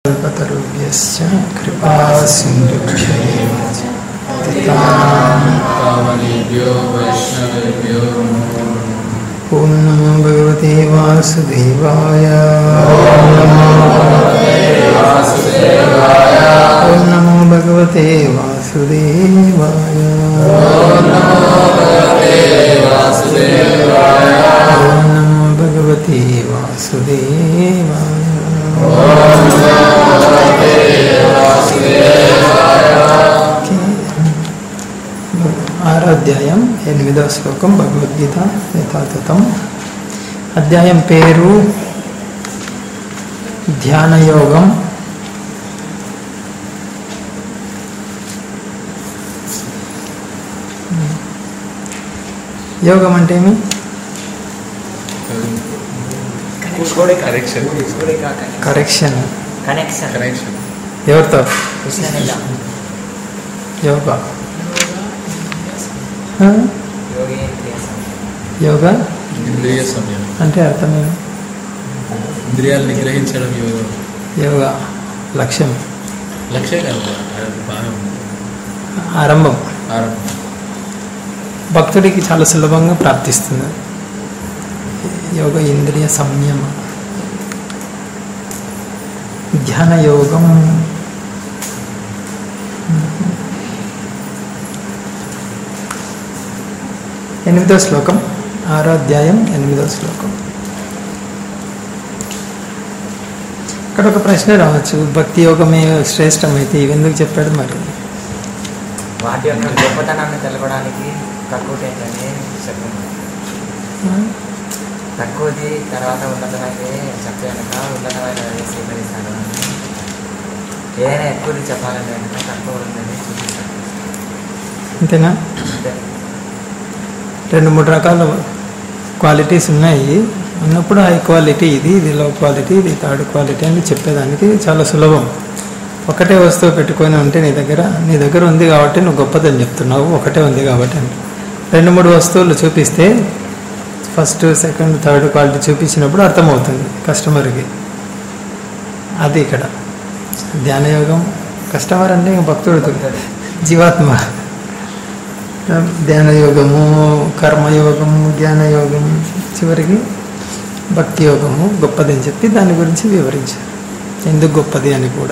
कल्पतरुभ्यश्च कृपा सिन्धुभ्यैव च पतितानां पावनेभ्यो वैष्णवेभ्यो नमो ॐ नमो भगवते वासुदेवाय ॐ नमो भगवते वासुदेवाय ॐ नमो भगवते वासुदेवाय ఆరో అధ్యాయం ఎనిమిదవ శ్లోకం భగవద్గీత యథాతథం అధ్యాయం పేరు ధ్యానయోగం యోగం అంటే ఏమి కరెక్షన్ కరెక్షన్ కనెక్షన్ కనెక్షన్ ఎవరితో కృష్ణనిల యోగా ఆ? యోగేంద్రియ సంయమం. యోగా ఇంద్రియ సమయం అంటే అర్థమేమి ఇంద్రియాలు నిగ్రహించడం యోగం యోగా లక్ష్యం లక్ష్యం కాదు అది బాగా ఉంది. ఆరంభం ఆరంభం భక్తుడికి చాలా సులభంగా ప్రాప్తిస్తుంది యోగ ఇంద్రియ సంయమ ధ్యాన యోగం ఎనిమిదో శ్లోకం ఆరో అధ్యాయం ఎనిమిదో శ్లోకం ఇక్కడ ఒక ప్రశ్న రావచ్చు భక్తి యోగమే శ్రేష్టమైతే ఇవెందుకు చెప్పాడు మరి వాటి యొక్క గొప్పతనాన్ని తెలపడానికి తక్కువ ఏంటంటే చెప్పండి తక్కువది తర్వాత ఉన్నతమైతే చెప్తే కనుక ఉన్నతమైన స్వీకరిస్తాను అని ఏదైనా ఎక్కువది చెప్పాలంటే కనుక తక్కువ ఉందని చూపిస్తాను అంతేనా అంతే రెండు మూడు రకాల క్వాలిటీస్ ఉన్నాయి ఉన్నప్పుడు హై క్వాలిటీ ఇది ఇది లో క్వాలిటీ ఇది థర్డ్ క్వాలిటీ అని చెప్పేదానికి చాలా సులభం ఒకటే వస్తువు పెట్టుకొని ఉంటే నీ దగ్గర నీ దగ్గర ఉంది కాబట్టి నువ్వు గొప్పదని చెప్తున్నావు ఒకటే ఉంది కాబట్టి అని రెండు మూడు వస్తువులు చూపిస్తే ఫస్ట్ సెకండ్ థర్డ్ క్వాలిటీ చూపించినప్పుడు అర్థమవుతుంది కస్టమర్కి అది ఇక్కడ ధ్యానయోగం కస్టమర్ అంటే ఇంక భక్తుడు జీవాత్మ ధ్యాన యోగము కర్మయోగము జ్ఞాన యోగము చివరికి భక్తి యోగము గొప్పది అని చెప్పి దాని గురించి వివరించారు ఎందుకు గొప్పది అని కూడా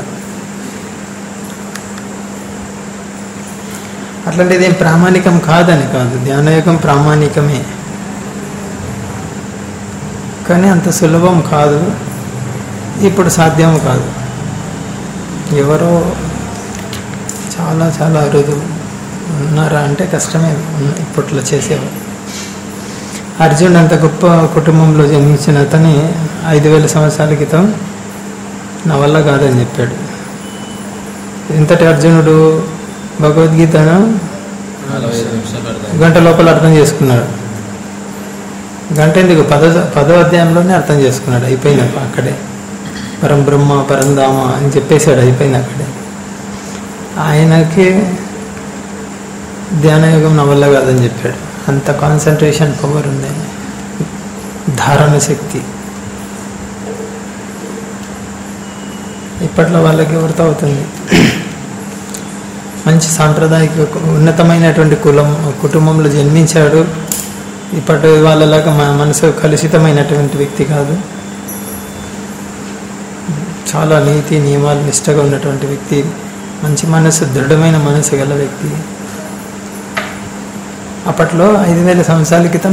అట్లాంటిది ఏం ప్రామాణికం కాదని కాదు ధ్యానయోగం ప్రామాణికమే కానీ అంత సులభం కాదు ఇప్పుడు సాధ్యం కాదు ఎవరో చాలా చాలా అరుదు ఉన్నారా అంటే కష్టమే ఉన్న- ఇప్పట్లో చేసేవారు అర్జున్ అంత గొప్ప కుటుంబంలో జన్మించిన అతని ఐదు వేల సంవత్సరాల క్రితం నా వల్ల కాదని చెప్పాడు ఇంతటి అర్జునుడు భగవద్గీతను నలభై ఐదు నిమిషాలు అర్థం గంట లోపల అర్థం చేసుకున్నాడు గంట ఎందుకు పదో పదో అధ్యాయంలోనే అర్థం చేసుకున్నాడు అయిపోయింది అక్కడే పరం బ్రహ్మ పరంధామ అని చెప్పేశాడు అయిపోయింది అక్కడే ఆయనకి ధ్యానయోగం నా వల్ల కాదని చెప్పాడు అంత కాన్సన్ట్రేషన్ పవర్ ఉంది ధారణ శక్తి ఇప్పట్లో వాళ్ళకి ఎవరితో అవుతుంది మంచి సాంప్రదాయిక ఉన్నతమైనటువంటి కులం కుటుంబంలో జన్మించాడు ఇప్పటి వాళ్ళలాగా మన మనసు కలుషితమైనటువంటి వ్యక్తి కాదు చాలా నీతి నియమాలు నిష్టగా ఉన్నటువంటి వ్యక్తి మంచి మనసు దృఢమైన మనసు గల వ్యక్తి అప్పట్లో ఐదు వేల సంవత్సరాల క్రితం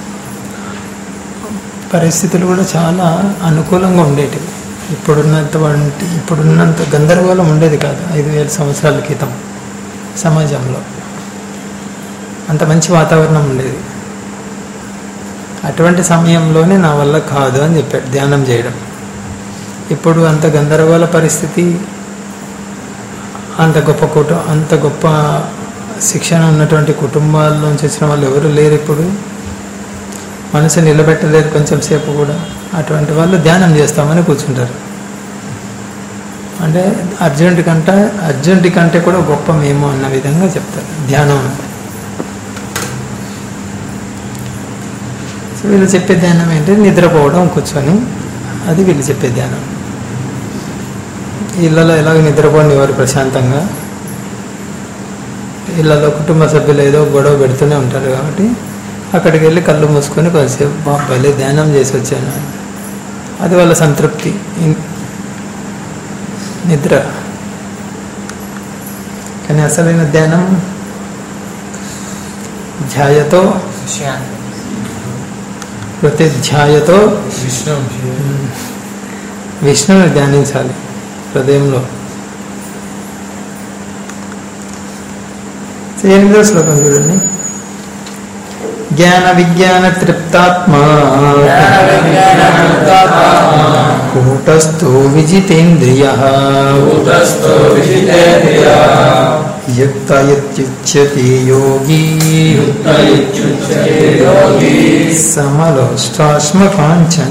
పరిస్థితులు కూడా చాలా అనుకూలంగా ఉండేటివి ఇప్పుడున్నటువంటి ఇప్పుడున్నంత గందరగోళం ఉండేది కాదు ఐదు వేల సంవత్సరాల క్రితం సమాజంలో అంత మంచి వాతావరణం ఉండేది అటువంటి సమయంలోనే నా వల్ల కాదు అని చెప్పాడు ధ్యానం చేయడం ఇప్పుడు అంత గందరగోళ పరిస్థితి అంత గొప్ప కుటు అంత గొప్ప శిక్షణ ఉన్నటువంటి కుటుంబాల్లోంచి వచ్చిన వాళ్ళు ఎవరు లేరు ఇప్పుడు మనసు నిలబెట్టలేరు కొంచెం సేపు కూడా అటువంటి వాళ్ళు ధ్యానం చేస్తామని కూర్చుంటారు అంటే అర్జునుడి కంటే అర్జునుడి కంటే కూడా గొప్ప మేము అన్న విధంగా చెప్తారు ధ్యానం సో వీళ్ళు చెప్పే ధ్యానం ఏంటంటే నిద్రపోవడం కూర్చొని అది వీళ్ళు చెప్పే ధ్యానం ఇళ్ళలో ఎలాగ నిద్రపోండి వారు ప్రశాంతంగా ఇళ్ళలో కుటుంబ సభ్యులు ఏదో గొడవ పెడుతూనే ఉంటారు కాబట్టి అక్కడికి వెళ్ళి కళ్ళు మూసుకొని కొద్దిసేపు బాబాలే ధ్యానం చేసి వచ్చాను అది వాళ్ళ సంతృప్తి ఇన్- నిద్ర కానీ అసలైన ధ్యానం ధ్యాయతో విషయాన్ని ప్రతి ధ్యాయతో విష్ణు విష్ణువుని ధ్యానించాలి హృదయంలో ఎనిమిదో శ్లోకం చూడండి జ్ఞాన విజ్ఞాన తృప్తాత్మా కూటస్థో విజితేంద్రియ కూటస్థో విజితేంద్రియः యుక్త ఇత్యుచ్యతే యోగి యుక్త ఇత్యుచ్యతే యోగి సమలోష్టాశ్మ కాంచన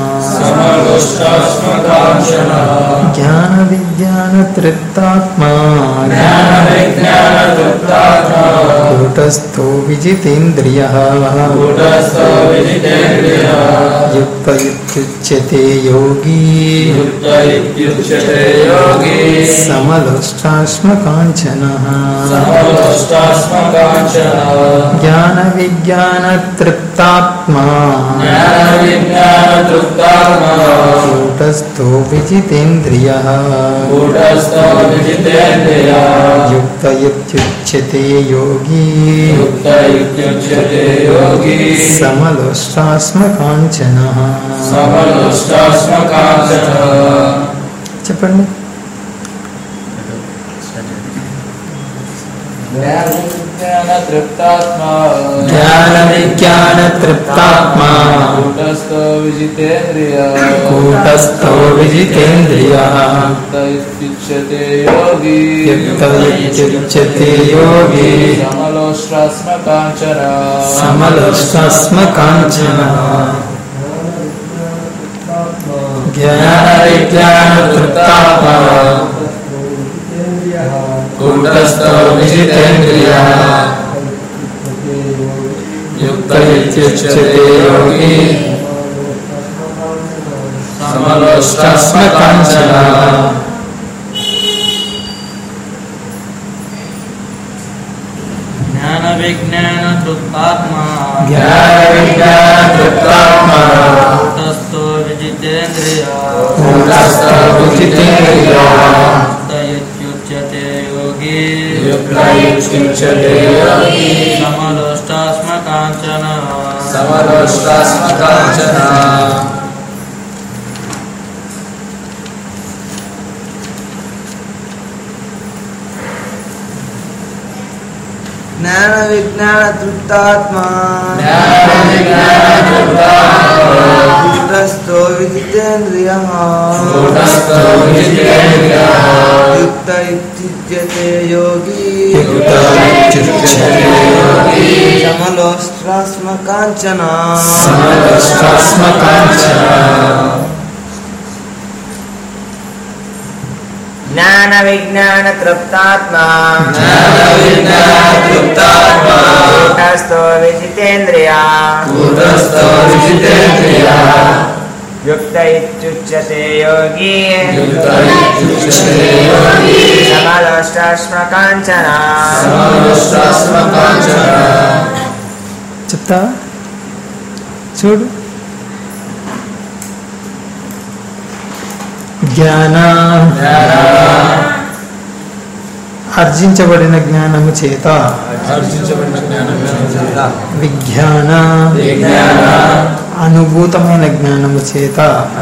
సమలోష్టాస్మకాంక్షణः జ్ఞాన విజ్ఞాన తృప్తాత్మా జ్ఞానవిజ్ఞానతృప్తాత్మా కూటస్థో విజితేంద్రియ కూటస్థో విజితేంద్రియः యుక్త ఇత్యుచ్యతే యోగి యుక్త ఇత్యుచ్యతే యోగి సమలోష్టాశ్మ కాంచన సమలోష్టాస్మకాంక్షణः జ్ఞాన విజ్ఞాన తృప్తాత్మా జ్ఞానవిజ్ఞానతృప్తాత్మా కూటస్థో విజితేంద్రియ కూటస్థో విజితేంద్రియः యుక్త ఇత్యుచ్యతే యోగి యుక్త ఇత్యుచ్యతే యోగి సమలోష్టాశ్మ కాంచన సమలోష్టాస్మకాంక్షణः చెప్పండి జ్ఞానతృప్తాత్మా జ్ఞాన విజ్ఞాన తృప్తాత్మా కూటస్థో విజితేంద్రియ కూటస్థో విజితేంద్రియ యుక్త ఇత్యుచ్యతే యోగి యుక్త ఇత్యుచ్యతే యోగి సమలోష్టాస్మకాంక్షణ సమలోష్టాస్మ కాంచన జ్ఞాన విజ్ఞాన తృప్తాత్మా కూటస్థో విజితేంద్రియ యుక్త ఇత్యుచ్యతే యోగి సమలోష్టాస్మ కాంచన జ్ఞాన విజ్ఞాన తృప్తాత్మా జ్ఞాన విజ్ఞాన తృప్తాత్మా కూటస్థో విజితేంద్రియ కూటస్థో విజితేంద్రియ ఇత్యుచ్యతే యోగి యుక్త ఇత్యుచ్యతే యోగి సమలోష్టాస్మ కాంచన సమలోష్టాస్మకాంక్షణ జ్ఞాన విజ్ఞాన తృప్తాత్మా కూటస్థో విజితేంద్రియ కూటస్థో విజితేంద్రియ యుక్త ఇత్యుచ్యతే యోగి యుక్త ఇత్యుచ్యతే యోగి సమలోష్ట్రాస్మ కాంచన సమలోష్టాస్మ కాంచన జ్ఞాన విజ్ఞాన తృప్తాత్మా తృప్తాత్మా కూటస్థో విజితేంద్రియ కూటస్థో విజితేంద్రియ యుక్త ఇత్యుచ్యతే యోగి యుక్త ఇత్యుచ్యతే యోగి సమలోష్టాశ్మ కాంచన సమలోష్టాస్మకాంక్షణ చెప్తా చూడు జ్ఞాన ఆర్జించబడిన జ్ఞానము చేత ఆర్జించబడిన జ్ఞానం చేత విజ్ఞాన విజ్ఞాన అనుభూతమైన జ్ఞానము చేత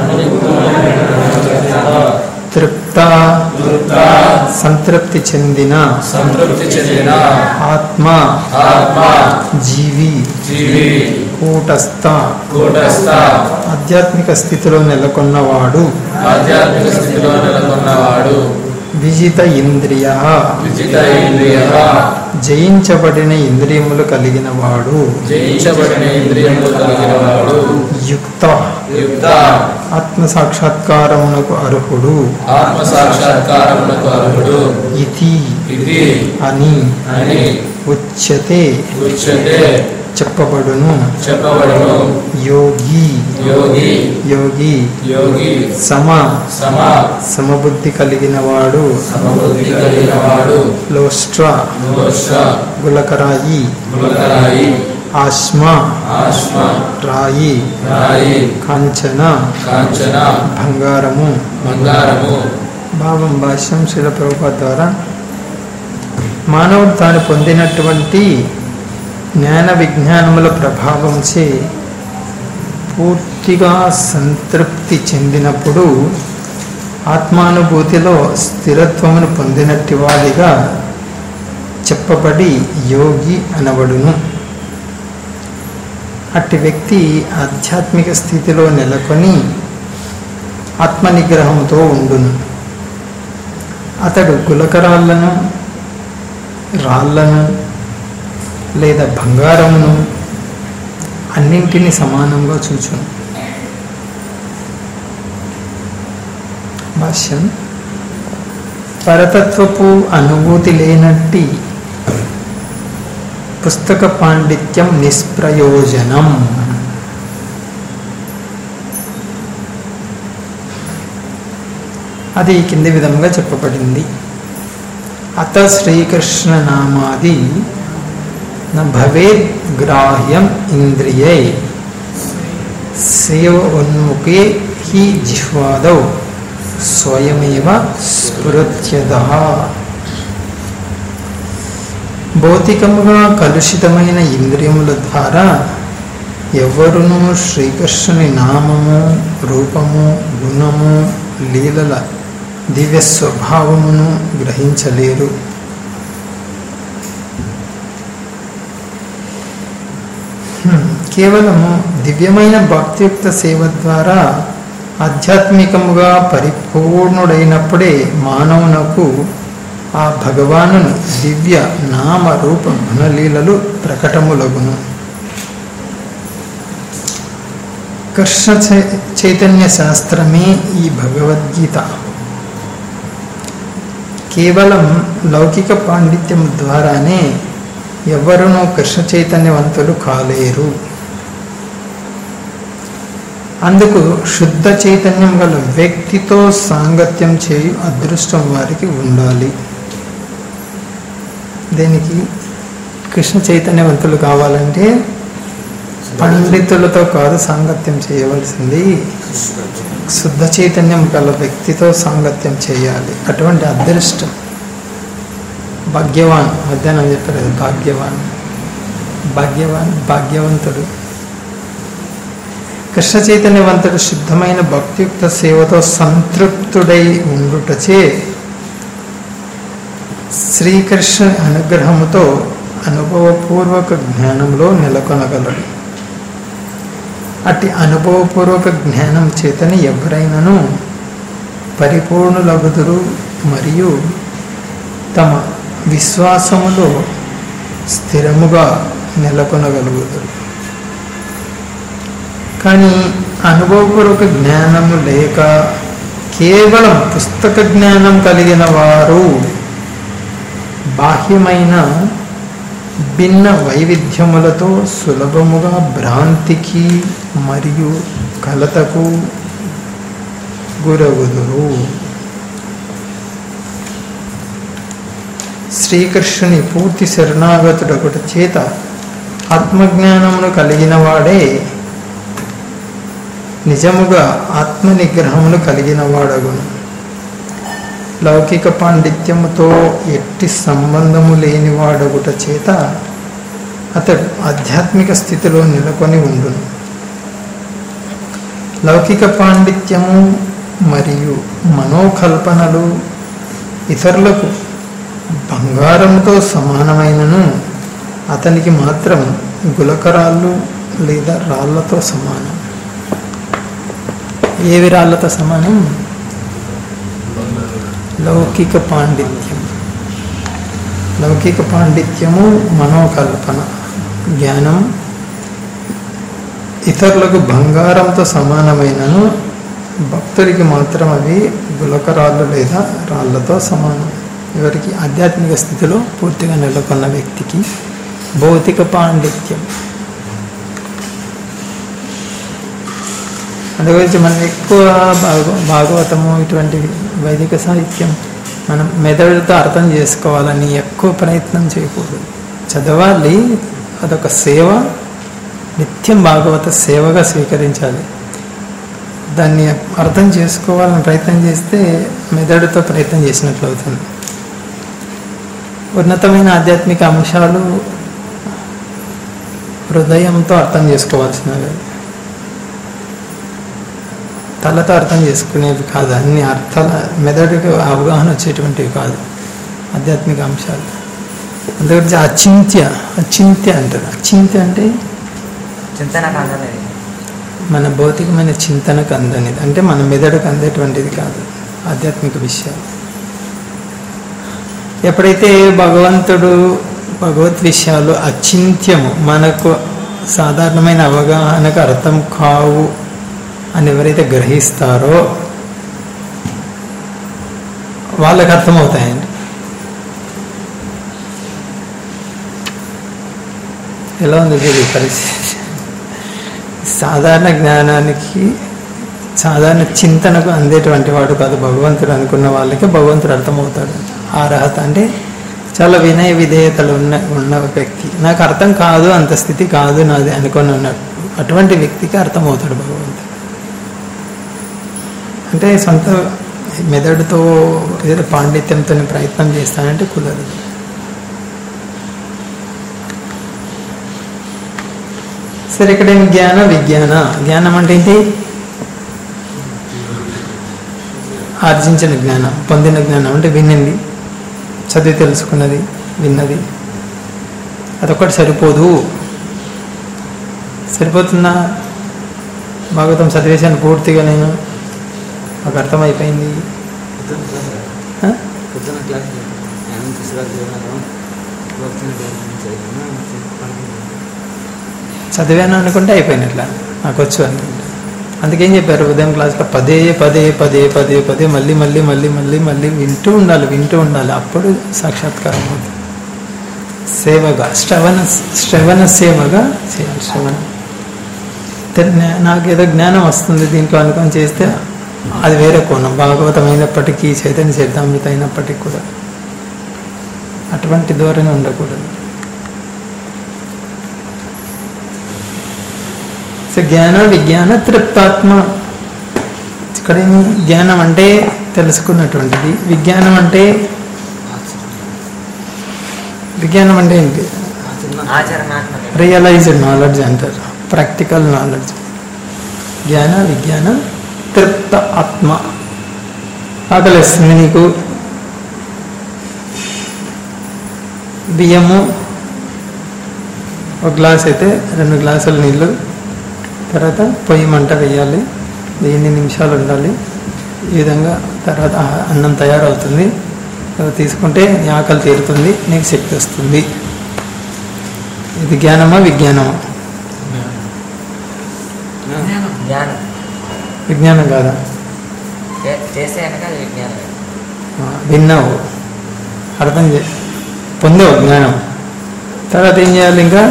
తృప్త తృప్త సంతృప్తి చెందిన సంతృప్తి చెందిన ఆత్మ ఆత్మ జీవి జీవి కూటస్థ కూటస్థ ఆధ్యాత్మిక స్థితిలో నెలకొన్నవాడు ఆధ్యాత్మిక స్థితిలో నెలకొన్నవాడు విజిత ఇంద్రియ విజిత ఇంద్రియ జయించబడిన ఇంద్రియములు కలిగిన వాడు జయించబడిన ఇంద్రియములు కలిగిన వాడు యుక్త యుక్త ఆత్మ సాక్షాత్కారమునకు అర్హుడు ఆత్మ సాక్షాత్కారములకు అర్హుడు ఇతి ఇది అని అని ఉచ్యతే ఉచ్యతే చెప్పబడును చెప్పబడును యోగి యోగి యోగి యోగి సమ సమ సమబుద్ధి కలిగిన వాడు సమబుద్ధి కలిగిన వాడు లోష్ట్ర దోష గులకరాయి గులకరాయి ఆశ్మ ఆశ్మ రాయి రాయి కాంచన కాంచన బంగారము బంగారము భావం భాష్యం శిల ప్రభుపాద ద్వారా మానవుడు తాను పొందినటువంటి జ్ఞాన విజ్ఞానముల ప్రభావంచే పూర్తిగా సంతృప్తి చెందినప్పుడు ఆత్మానుభూతిలో స్థిరత్వమును పొందినట్టి వాడిగా చెప్పబడి యోగి అనబడును అట్టి వ్యక్తి ఆధ్యాత్మిక స్థితిలో నెలకొని ఆత్మనిగ్రహంతో ఉండును అతడు గులకరాళ్లను రాళ్లను లేదా బంగారమును అన్నింటినీ సమానంగా చూచును భాష్యం పరతత్వపు అనుభూతి లేనట్టి పుస్తక పాండిత్యం నిష్ప్రయోజనం అది కింది విధంగా చెప్పబడింది అత శ్రీకృష్ణ నామాది న భవేద్ గ్రాహ్యం ఇంద్రియై సేవ ఉన్ముఖే హి జిహ్వాదౌ స్వయమేవ స్ఫురత్యద భౌతికముగా కలుషితమైన ఇంద్రియముల ద్వారా ఎవరునూ శ్రీకృష్ణుని నామము రూపము గుణము లీలల దివ్య స్వభావమును గ్రహించలేరు హ్మ్. కేవలము దివ్యమైన భక్తియుక్త సేవ ద్వారా ఆధ్యాత్మికముగా పరిపూర్ణుడైనప్పుడే మానవునకు ఆ భగవాను దివ్య నామ రూప గుణలీలలు ప్రకటములగును కృష్ణ చై- చైతన్య శాస్త్రమే ఈ భగవద్గీత కేవలం లౌకిక పాండిత్యం ద్వారానే ఎవరునూ కృష్ణ చైతన్యవంతులు కాలేరు అందుకు శుద్ధ చైతన్యం గల వ్యక్తితో సాంగత్యం చేయు అదృష్టం వారికి ఉండాలి దీనికి కృష్ణ చైతన్యవంతులు కావాలంటే పండితులతో కాదు సాంగత్యం చేయవలసింది శుద్ధ చైతన్యం గల వ్యక్తితో సాంగత్యం చేయాలి అటువంటి అదృష్టం భాగ్యవాన్ మధ్యాహ్నం చెప్పారు కదా, భాగ్యవాన్ భాగ్యవాన్ భాగ్యవంతుడు కృష్ణ చైతన్యవంతుడు శుద్ధమైన భక్తియుక్త సేవతో సంతృప్తుడై ఉండుటచే శ్రీకృష్ణ అనుగ్రహముతో అనుభవపూర్వక జ్ఞానంలో నెలకొనగలడు అట్టి అనుభవపూర్వక జ్ఞానం చేతని ఎవరైనాను పరిపూర్ణులగుదురు మరియు తమ విశ్వాసములో స్థిరముగా నెలకొనగలుగుతారు కానీ అనుభవపూర్వక జ్ఞానము లేక కేవలం పుస్తక జ్ఞానం కలిగిన వారు బాహ్యమైన భిన్న వైవిధ్యములతో సులభముగా భ్రాంతికి మరియు కలతకు గురగుదురు శ్రీకృష్ణుని పూర్తి శరణాగతుడొకటి చేత ఆత్మజ్ఞానమును కలిగిన వాడే నిజముగా ఆత్మ నిగ్రహమును కలిగిన వాడగును లౌకిక పాండిత్యముతో ఎట్టి సంబంధము లేని వాడగుట చేత అతడు ఆధ్యాత్మిక స్థితిలో నెలకొని ఉండును లౌకిక పాండిత్యము మరియు మనోకల్పనలు ఇతరులకు బంగారంతో సమానమైనను అతనికి మాత్రం గులకరాళ్ళు లేదా రాళ్లతో సమానం ఏవి రాళ్లతో సమానం లౌకిక పాండిత్యం లౌకిక పాండిత్యము మనోకల్పన జ్ఞానం ఇతరులకు బంగారంతో సమానమైనను భక్తుడికి మాత్రం అవి గులకరాళ్ళు లేదా రాళ్లతో సమానం ఎవరికి ఆధ్యాత్మిక స్థితిలో పూర్తిగా నెలకొన్న వ్యక్తికి భౌతిక పాండిత్యం అందు గురించి మనం ఎక్కువ భాగ భాగవతము ఇటువంటి వైదిక సాహిత్యం మనం మెదడుతో అర్థం చేసుకోవాలని ఎక్కువ ప్రయత్నం చేయకూడదు చదవాలి అదొక సేవ నిత్యం భాగవత సేవగా స్వీకరించాలి దాన్ని అర్థం చేసుకోవాలని ప్రయత్నం చేస్తే మెదడుతో ప్రయత్నం చేసినట్లు అవుతుంది ఉన్నతమైన ఆధ్యాత్మిక అంశాలు హృదయంతో అర్థం చేసుకోవాల్సినవి తలతో అర్థం చేసుకునేవి కాదు అన్ని అర్థాల మెదడుకు అవగాహన వచ్చేటువంటివి కాదు ఆధ్యాత్మిక అంశాలు అందుగురించి అచింత్య అచింత్య అంటారు అచింత్య అంటే చింతన కాదనేది మన భౌతికమైన చింతనకు అందనిది అంటే మన మెదడుకు అందేటువంటిది కాదు ఆధ్యాత్మిక విషయాలు ఎప్పుడైతే భగవంతుడు భగవత్ విషయాలు అచింత్యము మనకు సాధారణమైన అవగాహనకు అర్థం కావు అని ఎవరైతే గ్రహిస్తారో వాళ్ళకి అర్థమవుతాయండి ఎలా ఉంది చూడు ఈ పరిస్థితి సాధారణ జ్ఞానానికి సాధారణ చింతనకు అందేటువంటి వాడు కాదు భగవంతుడు అనుకున్న వాళ్ళకి భగవంతుడు అర్థమవుతాడు ఆ అర్హత అంటే చాలా వినయ విధేయతలు ఉన్న ఉన్న వ్యక్తి నాకు అర్థం కాదు అంత స్థితి కాదు నాది అనుకొని ఉన్నాడు అటువంటి వ్యక్తికి అర్థమవుతాడు భగవంతుడు అంటే సొంత మెదడుతో ఏదో పాండిత్యంతో ప్రయత్నం చేస్తానంటే కుదరదు సరే ఇక్కడ ఏం జ్ఞాన విజ్ఞాన జ్ఞానం అంటే ఏంటి ఆర్జించిన జ్ఞానం పొందిన జ్ఞానం అంటే వినింది చదివి తెలుసుకున్నది విన్నది అదొక్కటి సరిపోదు సరిపోతుందా భాగవతం చదివేశాను పూర్తిగా నేను నాకు అర్థమైపోయింది ఆ? పొద్దున క్లాస్ ఆయన తీసుకురాను వచ్చిన చదివాను అనుకుంటే అయిపోయినట్లా నాకు వచ్చు అనుకుంటే అందుకేం చెప్పారు ఉదయం క్లాస్లో పదే పదే పదే పదే పదే మళ్ళీ మళ్ళీ మళ్ళీ మళ్ళీ మళ్ళీ వింటూ ఉండాలి వింటూ ఉండాలి అప్పుడు సాక్షాత్కారం అవుతుంది సేవగా శ్రవణ శ్రవణ సేవగా చేయాలి శ్రవణ తె- నే- నాకు ఏదో జ్ఞానం వస్తుంది దీంట్లో అనుకొని చేస్తే అది వేరే కోణం భాగవతం అయినప్పటికీ చైతన్య చరితామృత అయినప్పటికీ కూడా అటువంటి ధోరణి ఉండకూడదు సో జ్ఞాన విజ్ఞాన తృప్తాత్మ ఇక్కడ ఏమి జ్ఞానం అంటే తెలుసుకున్నటువంటిది విజ్ఞానం అంటే విజ్ఞానం అంటే ఏంటి ఆచరణాత్మక రియలైజ్డ్ నాలెడ్జ్ అంటారు ప్రాక్టికల్ నాలెడ్జ్ జ్ఞాన విజ్ఞాన తృప్త ఆత్మ ఆకలిస్తుంది నీకు బియ్యము ఒక గ్లాస్ అయితే రెండు గ్లాసుల నీళ్ళు తర్వాత పొయ్యి మంట వేయాలి ఎన్ని నిమిషాలు ఉండాలి ఈ విధంగా తర్వాత ఆ- అన్నం తయారవుతుంది అది తీసుకుంటే నీ ఆకలి తీరుతుంది నీకు శక్తి వస్తుంది ఇది జ్ఞానమా విజ్ఞానమా జ్ఞానం విజ్ఞానం కాదా చే- చేస్తే కనుక అది విజ్ఞానం ఆ, విన్నావు అర్థం చే పొందావు జ్ఞానం తర్వాత ఏం చేయాలి ఇంకా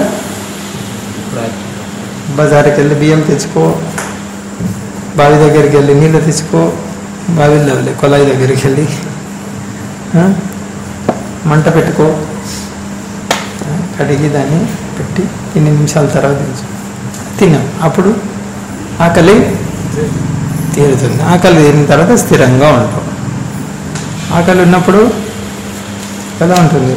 బజార్కి వెళ్ళి బియ్యం తెచ్చుకో బావి దగ్గరికి వెళ్ళి నీళ్ళు తెచ్చుకో బావిలో వెళ్ళి కొలాయి దగ్గరికి వెళ్ళి ఆ, మంట పెట్టుకో ఆ, కడిగి దాన్ని పెట్టి ఇన్ని నిమిషాల తర్వాత తెచ్చు తిన్నాం అప్పుడు ఆకలి తీరుతుంది ఆకలి తీరిన తర్వాత స్థిరంగా ఉంటాం ఆకలి ఉన్నప్పుడు ఎలా ఉంటుంది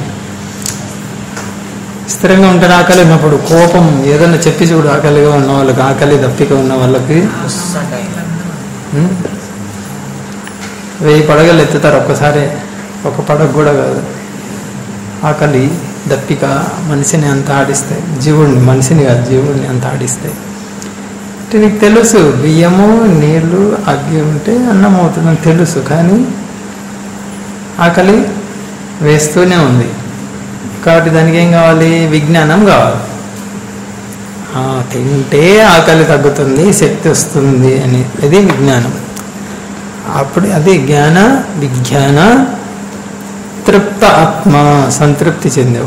స్థిరంగా ఉంటారు ఆకలి ఉన్నప్పుడు కోపం ఏదైనా చెప్పి చూడు ఆకలిగా ఉన్న వాళ్ళకి ఆకలి దప్పిక ఉన్న వాళ్ళకి వస్తుంటాయి ఉం? వెయ్యి పడగలు ఎత్తుతారు ఒక్కసారి ఒక పడగ కూడా కాదు ఆకలి దప్పిక మనిషిని అంత ఆడిస్తాయి జీవుడిని మనిషిని కాదు జీవుడిని అంత ఆడిస్తాయి అంటే నీకు తెలుసు బియ్యము నీళ్లు అగ్గి ఉంటే అన్నం అవుతుందని తెలుసు కానీ ఆకలి వేస్తూనే ఉంది కాబట్టి దానికి ఏం కావాలి విజ్ఞానం కావాలి ఆ, తింటే ఆకలి తగ్గుతుంది శక్తి వస్తుంది అని ఇది విజ్ఞానం అప్పుడు అది జ్ఞాన విజ్ఞాన తృప్త ఆత్మ సంతృప్తి చెందేవు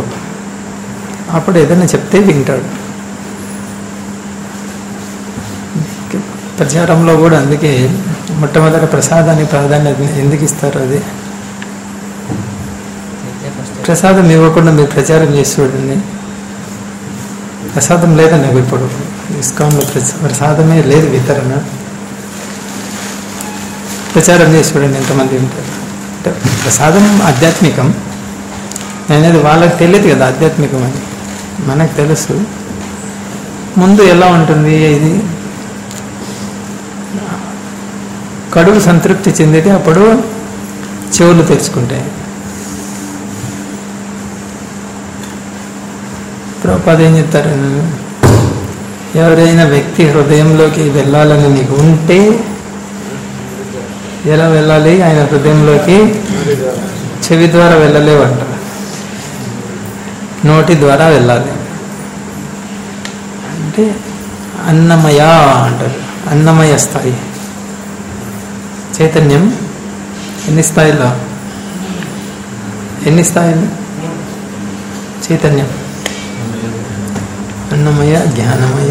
అప్పుడు ఏదైనా చెప్తే వింటాడు ప్రచారంలో కూడా అందుకే మొట్టమొదట ప్రసాదానికి ప్రాధాన్యత ఎందుకు ఇస్తారు అది అయితే ఫస్ట్ ప్రసాదం ఇవ్వకుండా మీరు ప్రచారం చేసి చూడండి ప్రసాదం లేదండి నాకు ఇప్పుడు ఇస్కాన్లో ప్రస- ప్రసాదమే లేదు వితరణ ప్రచారం చేసి చూడండి ఎంతమంది ఉంటారు అంటే ప్రసాదం ఆధ్యాత్మికం అనేది వాళ్ళకి తెలియదు కదా ఆధ్యాత్మికం అని మనకు తెలుసు ముందు ఎలా ఉంటుంది ఇది కడుపు సంతృప్తి చెందితే అప్పుడు చెవులు తెరుచుకుంటాయి ప్రభుపాద ఏం చెప్తారు ఎవరైనా వ్యక్తి హృదయంలోకి వెళ్ళాలని నీకు ఉంటే ఎలా వెళ్ళాలి ఆయన హృదయంలోకి చెవి ద్వారా వెళ్ళలేవంట నోటి ద్వారా వెళ్ళాలి అంటే అన్నమయ అంటారు అన్నమయ స్థాయి చైతన్యం ఎన్ని స్థాయిలో ఎన్ని స్థాయిలు చైతన్యం అన్నమయ జ్ఞానమయ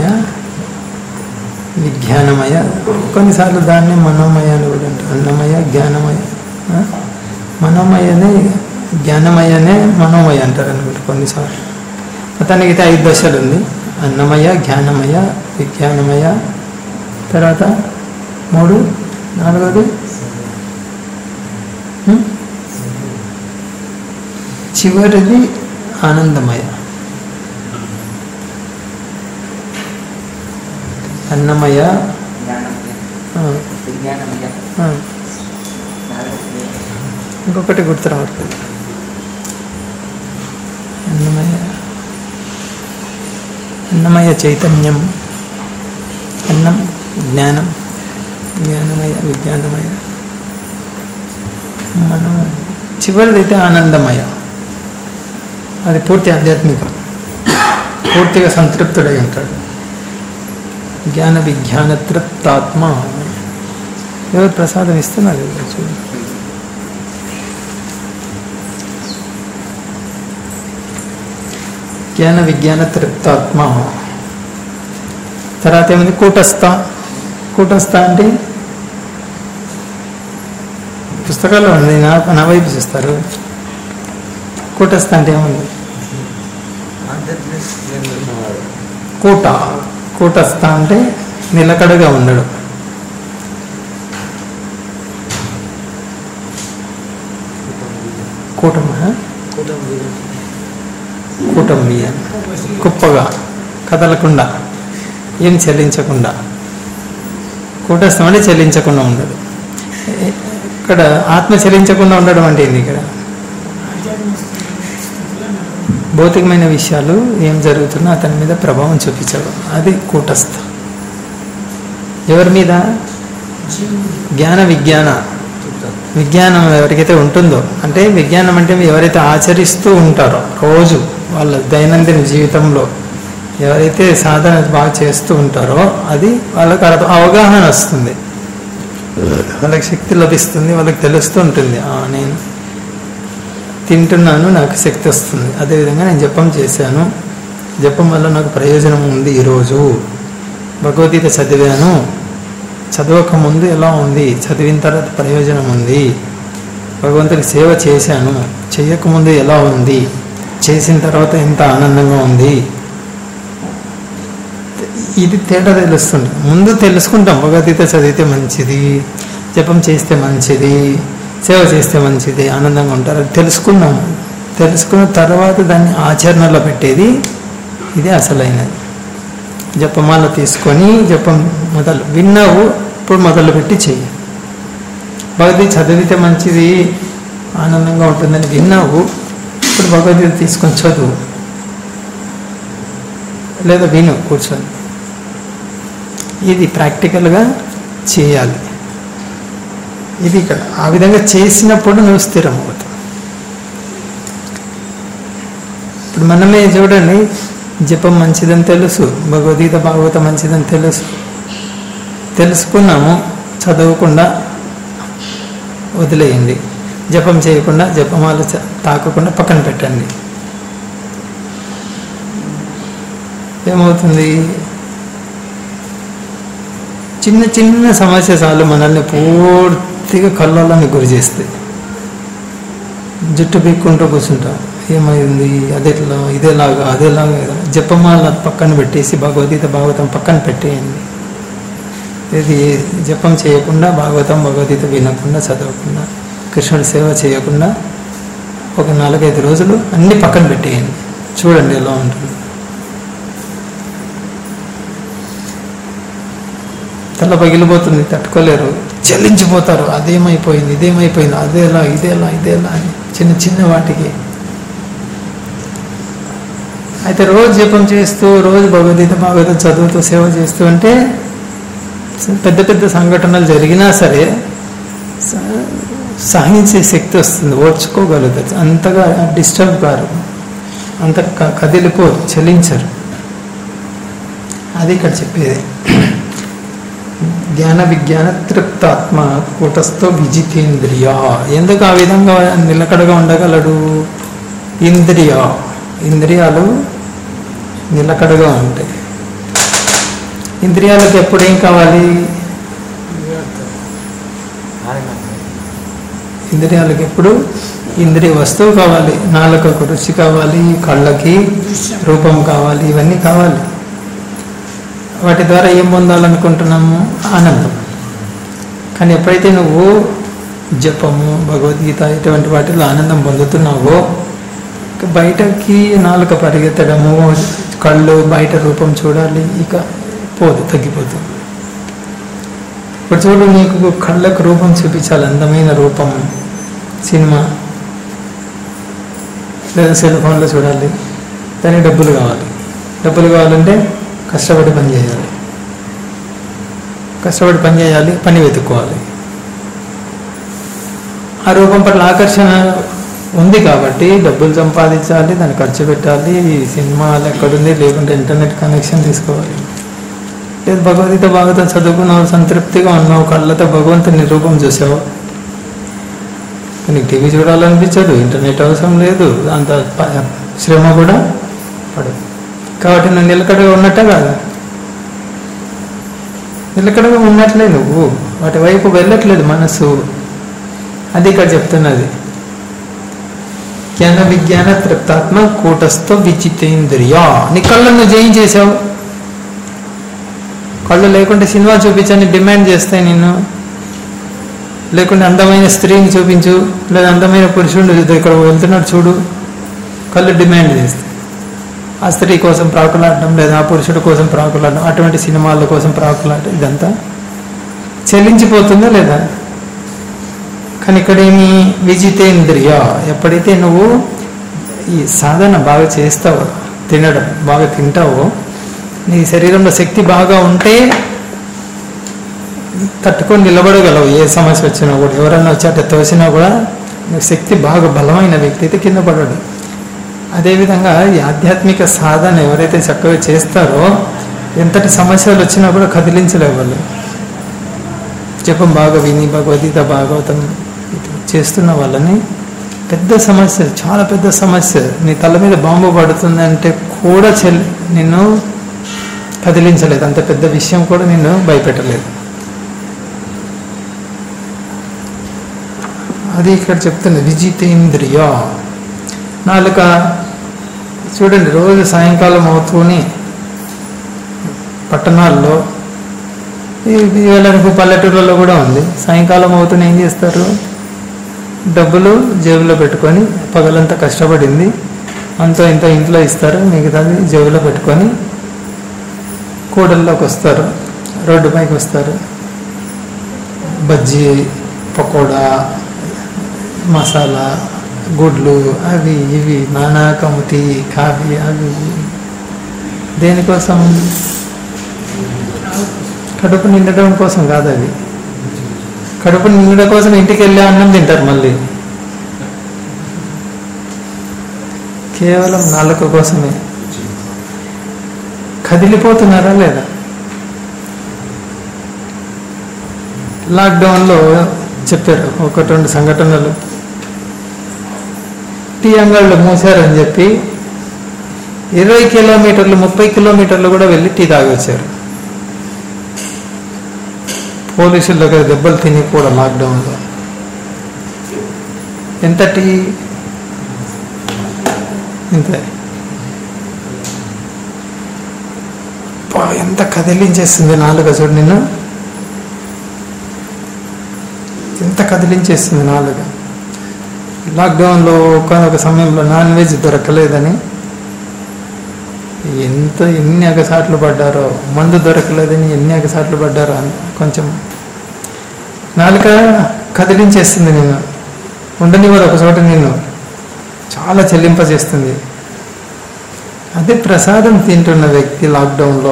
విజ్ఞానమయ కొన్నిసార్లు దాన్ని మనోమయ అని కూడా అంటారు అన్నమయ జ్ఞానమయ ఆ? మనోమయనే జ్ఞానమయనే మనోమయ అంటారు అనుకుంటా కొన్నిసార్లు మొత్తానికి అయితే ఐదు దశలు ఉంది అన్నమయ జ్ఞానమయ విజ్ఞానమయ తర్వాత మూడు నాలుగోది హ్మ్? చివరిది ఆనందమయ అన్నమయ జ్ఞానమయ ఆ, విజ్ఞానమయ ఆ. నాలుగు ఇంకొకటి గుర్తు రావట్లేదు అన్నమయ అన్నమయ చైతన్యం అన్నం జ్ఞానం జ్ఞానమయ విజ్ఞానమయ మనం చివరిదైతే ఆనందమయ అది పూర్తి ఆధ్యాత్మికం పూర్తిగా సంతృప్తుడై ఉంటాడు జ్ఞాన విజ్ఞాన తృప్తాత్మ ఎవరు ప్రసాదం ఇస్తున్నారు ఇక్కడ చూడు జ్ఞాన విజ్ఞాన తృప్తాత్మ తర్వాత ఏముంది కూటస్థ కూటస్థ అంటే పుస్తకాల్లో ఉంది నా నా వైపు చూస్తారు కూటస్థ అంటే ఏముంది కూట కూటస్థ అంటే నిలకడగా ఉండడం కూటమా కుటుంబీయ కుప్పగా కదలకుండా ఏం చెల్లించకుండా కూటస్థం అంటే చెల్లించకుండా ఉండదు ఏ- ఇక్కడ ఆత్మ చెల్లించకుండా ఉండడం అంటే ఏంది ఇక్కడ భౌతికమైన విషయాలు ఏం జరుగుతున్నా అతని మీద ప్రభావం చూపించడం అది కూటస్థ ఎవరి మీద జ్ఞాన విజ్ఞాన విజ్ఞానం ఎవరికైతే ఉంటుందో అంటే విజ్ఞానం అంటే ఎవరైతే ఆచరిస్తూ ఉంటారో రోజు వాళ్ళ దైనందిన జీవితంలో ఎవరైతే సాధన బాగా చేస్తూ ఉంటారో అది వాళ్ళకి అర్థం అవగాహన వస్తుంది వాళ్ళకి శక్తి లభిస్తుంది వాళ్ళకి తెలుస్తూ ఉంటుంది "ఆ, నేను తింటున్నాను నాకు శక్తి వస్తుంది అదేవిధంగా నేను జపం చేశాను జపం వల్ల నాకు ప్రయోజనం ఉంది ఈరోజు భగవద్గీత చదివాను చదవక ముందు ఎలా ఉంది చదివిన తర్వాత ప్రయోజనం ఉంది భగవంతుడికి సేవ చేశాను చేయకముందు ఎలా ఉంది చేసిన తర్వాత ఎంత ఆనందంగా ఉంది ఇది తేడా తెలుస్తుంది ముందు తెలుసుకుంటాం భగవద్గీత చదివితే మంచిది జపం చేస్తే మంచిది సేవ చేస్తే మంచిది ఆనందంగా ఉంటారు అది తెలుసుకున్నాం తెలుసుకున్న తర్వాత దాన్ని ఆచరణలో పెట్టేది ఇది అసలైనది జపమాల తీసుకొని జపం మొదలు విన్నావు ఇప్పుడు మొదలు పెట్టి చెయ్యి భగవద్గీత చదివితే మంచిది ఆనందంగా ఉంటుందని విన్నావు ఇప్పుడు భగవద్గీత తీసుకొని చదువు లేదా విను కూర్చొని ఇది ప్రాక్టికల్గా చేయాలి ఇది ఇక్కడ ఆ విధంగా చేసినప్పుడు నువ్వు స్థిరం అవుతావు ఇప్పుడు మనమే చూడండి జపం మంచిదని తెలుసు భగవద్గీత భాగవతం మంచిదని తెలుసు తెలుసుకున్నాము చదవకుండా వదిలేయండి జపం చేయకుండా జపమాల చ- తాకకుండా పక్కన పెట్టండి ఏమవుతుంది చిన్న చిన్న సమస్య చాలు మనల్ని పూర్తిగా కల్లోలాన్ని గురి చేస్తాయి జుట్టు పీక్కుంటూ కూర్చుంటాం ఏమైంది అదెట్లా ఇదేలాగా అదేలాగా ఇదేలా. జపమాల పక్కన పెట్టేసి భగవద్గీత భాగవతం పక్కన పెట్టేయండి ఇది జపం చేయకుండా భాగవతం భగవద్గీత వినకుండా చదవకుండా కృష్ణుడి సేవ చేయకుండా ఒక నాలుగైదు రోజులు అన్ని పక్కన పెట్టేయండి చూడండి ఎలా ఉంటుంది తల పగిలిపోతుంది తట్టుకోలేరు చెల్లించిపోతారు అదేమైపోయింది ఇదేమైపోయింది అదేలా ఇదేలా ఇదేలా అని చిన్న చిన్న వాటికి అయితే రోజు జపం చేస్తూ రోజు భగవద్గీత భాగవతం చదువుతూ సేవ చేస్తూ ఉంటే పెద్ద పెద్ద సంఘటనలు జరిగినా సరే స- సహించే శక్తి వస్తుంది ఓర్చుకోగలుగుతుంది అంతగా డిస్టర్బ్ కారు అంత క- కదిలిపోరు చలించరు అది ఇక్కడ చెప్పేది జ్ఞాన విజ్ఞాన తృప్తాత్మ కూటస్థో విజితేంద్రియ ఎందుకు ఆ విధంగా నిలకడగా ఉండగలడు ఇంద్రియ ఇంద్రియాలు నిలకడగా ఉంటాయి ఇంద్రియాలకు ఎప్పుడు ఏం కావాలి ఇంద్రియాలకు ఎప్పుడు ఇంద్రియ వస్తువు కావాలి నాలుకకు రుచి కావాలి కళ్ళకి రూపం కావాలి ఇవన్నీ కావాలి వాటి ద్వారా ఏం పొందాలనుకుంటున్నాము ఆనందం కానీ ఎప్పుడైతే నువ్వు జపము భగవద్గీత ఇటువంటి వాటిలో ఆనందం పొందుతున్నావో ఇక బయటకి నాలుక పరిగెత్తడము కళ్ళు బయట రూపం చూడాలి ఇక పోదు తగ్గిపోతుంది ఇప్పుడు చూడు నీకు కళ్ళకు రూపం చూపించాలి అందమైన రూపం సినిమా లేదా సెల్ ఫోన్లో చూడాలి దానికి డబ్బులు కావాలి డబ్బులు కావాలంటే కష్టపడి పని చేయాలి కష్టపడి పని చేయాలి పని వెతుక్కోవాలి ఆ రూపం పట్ల ఆకర్షణ ఉంది కాబట్టి డబ్బులు సంపాదించాలి దాన్ని ఖర్చు పెట్టాలి ఈ సినిమాలు ఎక్కడుంది లేకుంటే ఇంటర్నెట్ కనెక్షన్ తీసుకోవాలి లేదు భగవద్గీత భాగవతం చదువుకున్నావు సంతృప్తిగా ఉన్నావు కళ్ళతో భగవంతుని రూపం చూసావు నీకు టీవీ చూడాలనిపించదు ఇంటర్నెట్ అవసరం లేదు అంత ప- శ్రమ కూడా పడదు కాబట్టి నువ్వు నిలకడగా ఉన్నట్టే కాదు నిలకడగా ఉన్నట్లే నువ్వు వాటి వైపు వెళ్ళట్లేదు మనసు అది ఇక్కడ చెప్తున్నది జ్ఞాన విజ్ఞాన తృప్తాత్మ కూటస్థ విచితేంద్రియ నీ కళ్ళను జయించేశావు కళ్ళు లేకుంటే సినిమా చూపించని డిమాండ్ చేస్తాయి నిన్ను లేకుంటే అందమైన స్త్రీని చూపించు లేదా అందమైన పురుషుడు ఇక్కడ వెళ్తున్నాడు చూడు కళ్ళు డిమాండ్ చేస్తాయి ఆ స్త్రీ కోసం ప్రాకులాడడం లేదా ఆ పురుషుడి కోసం ప్రాకులాడడం అటువంటి సినిమాల కోసం ప్రాకులాడడం ఇదంతా చెల్లించిపోతుందా లేదా కానీ ఇక్కడ ఏమి విజితేంద్రియ ఎప్పుడైతే నువ్వు ఈ సాధన బాగా చేస్తావో తినడం బాగా తింటావో నీ శరీరంలో శక్తి బాగా ఉంటే తట్టుకొని నిలబడగలవు ఏ సమస్య వచ్చినా కూడా ఎవరన్నా వచ్చి అట్లా తోసినా కూడా నీకు శక్తి బాగా బలమైన వ్యక్తి అయితే కింద పడడు అదేవిధంగా ఈ ఆధ్యాత్మిక సాధన ఎవరైతే చక్కగా చేస్తారో ఎంతటి సమస్యలు వచ్చినా కూడా కదిలించలేవు వాళ్ళు జపం బాగా విని భగవద్గీత భాగవతం ఇటు చేస్తున్న వాళ్ళని పెద్ద సమస్య చాలా పెద్ద సమస్య నీ తల మీద బాంబు పడుతుందంటే కూడా చెల్ నిన్ను కదిలించలేదు అంత పెద్ద విషయం కూడా నిన్ను భయపెట్టలేదు అది ఇక్కడ చెప్తుంది విజితేంద్రియ నాలుక చూడండి రోజు సాయంకాలం అవుతూనే పట్టణాల్లో వీళ్ళకు పల్లెటూళ్ళలో కూడా ఉంది సాయంకాలం అవుతూనే ఏం చేస్తారు డబ్బులు జేబులో పెట్టుకొని పగలంతా కష్టపడింది అంతో ఇంత ఇంట్లో ఇస్తారు మిగతాది జేబులో పెట్టుకొని కూడల్లోకి వస్తారు రోడ్డు పైకి వస్తారు బజ్జీ పకోడా మసాలా గుడ్లు అవి ఇవి నానా కముటి కాఫీ అవి ఇవి. దేనికోసం కడుపు నిండడం కోసం కాదు అవి కడుపు నిండడం కోసం ఇంటికి వెళ్ళి అన్నం తింటారు మళ్ళీ కేవలం నాలుక కోసమే కదిలిపోతున్నారా లేదా లాక్డౌన్లో చెప్పారు ఒకటి రెండు సంఘటనలు టీ అంగళ్ళు మూసారని చెప్పి ఇరవై కిలోమీటర్లు ముప్పై కిలోమీటర్లు కూడా వెళ్ళి టీ తాగొచ్చారు పోలీసుల దగ్గర దెబ్బలు తిని కూడా లాక్డౌన్లో ఎంత టీ ఇంతే అబ్బా, ఎంత కదిలించేస్తుంది నాలుక చూడు నిన్ను ఎంత కదిలించేస్తుంది నాలుక లాక్డౌన్లో ఒక సమయంలో నాన్ వెజ్ దొరకలేదని ఎంత ఎన్ని అగసాట్లు పడ్డారో మందు దొరకలేదని ఎన్ని అగసాట్లు పడ్డారో అని కొంచెం నాలుక కదిలించేస్తుంది నేను ఉండనివ్వదు ఒక చోట నేను చాలా చెల్లింపజేస్తుంది అదే ప్రసాదం తింటున్న వ్యక్తి లాక్డౌన్లో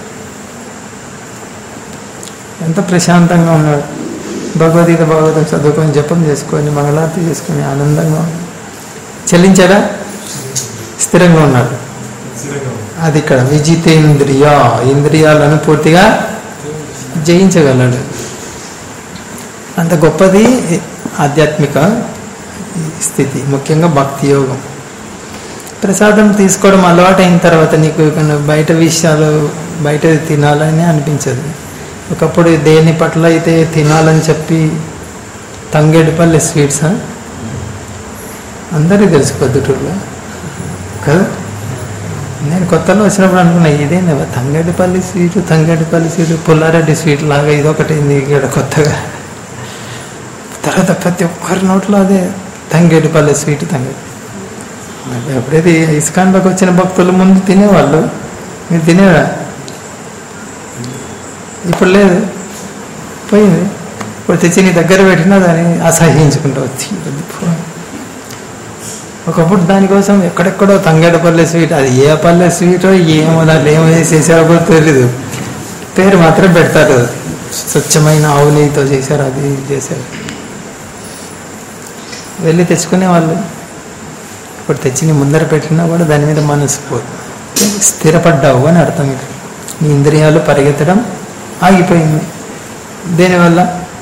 ఎంత ప్రశాంతంగా ఉన్నాడు భగవద్గీత భాగవతం చదువుకొని జపం చేసుకొని మంగళారతి చేసుకొని ఆనందంగా ఉన్నాడు చెల్లించాడా స్థిరంగా ఉన్నాడు అది ఇక్కడ విజితేంద్రియ ఇంద్రియాలను పూర్తిగా జయించగలడు అంత గొప్పది ఆధ్యాత్మిక స్థితి ముఖ్యంగా భక్తి యోగం ప్రసాదం తీసుకోవడం అలవాటు అయిన తర్వాత నీకు ఇక బయట విషయాలు బయట తినాలని అనిపించదు ఒకప్పుడు దేని పట్ల అయితే తినాలని చెప్పి తంగేడుపల్లి స్వీట్స్ అందరికీ తెలుసు పొద్దుటూరులో కదా నేను కొత్తలో వచ్చినప్పుడు అనుకున్నా ఇదేనా Thangedipalli sweet Thangedipalli sweet Pullareddy sweet లాగా ఇదొకటి ఉంది ఇక్కడ కొత్తగా తర్వాత ప్రతి ఒక్కరి నోట్లో అదే తంగేడిపల్లి స్వీట్ తంగేడి మరి ఎప్పుడైతే ఇస్కాన్లోకి వచ్చిన భక్తులు ముందు తినేవాళ్ళు మీరు తినేవా ఇప్పుడు లేదు పోయింది ఇప్పుడు తెచ్చి నీ దగ్గర పెట్టినా దాన్ని అసహ్యించుకుంటూ వచ్చి ఒకప్పుడు దానికోసం ఎక్కడెక్కడో తంగేడపల్లె స్వీట్ అది ఏ పల్లె స్వీటో ఏమో దాంట్లో ఏమో చేసారో కూడా తెలీదు పేరు మాత్రం పెడతారు స్వచ్ఛమైన ఆవు నెయ్యితో చేశారు అది ఇది చేశారు వెళ్ళి తెచ్చుకునే వాళ్ళు ఇప్పుడు తెచ్చి నీ ముందర పెట్టినా కూడా దాని మీద మనసు పోదు స్థిరపడ్డావు అని అర్థం ఇది నీ ఇంద్రియాలు పరిగెత్తడం ఆగిపోయింది దేనివల్ల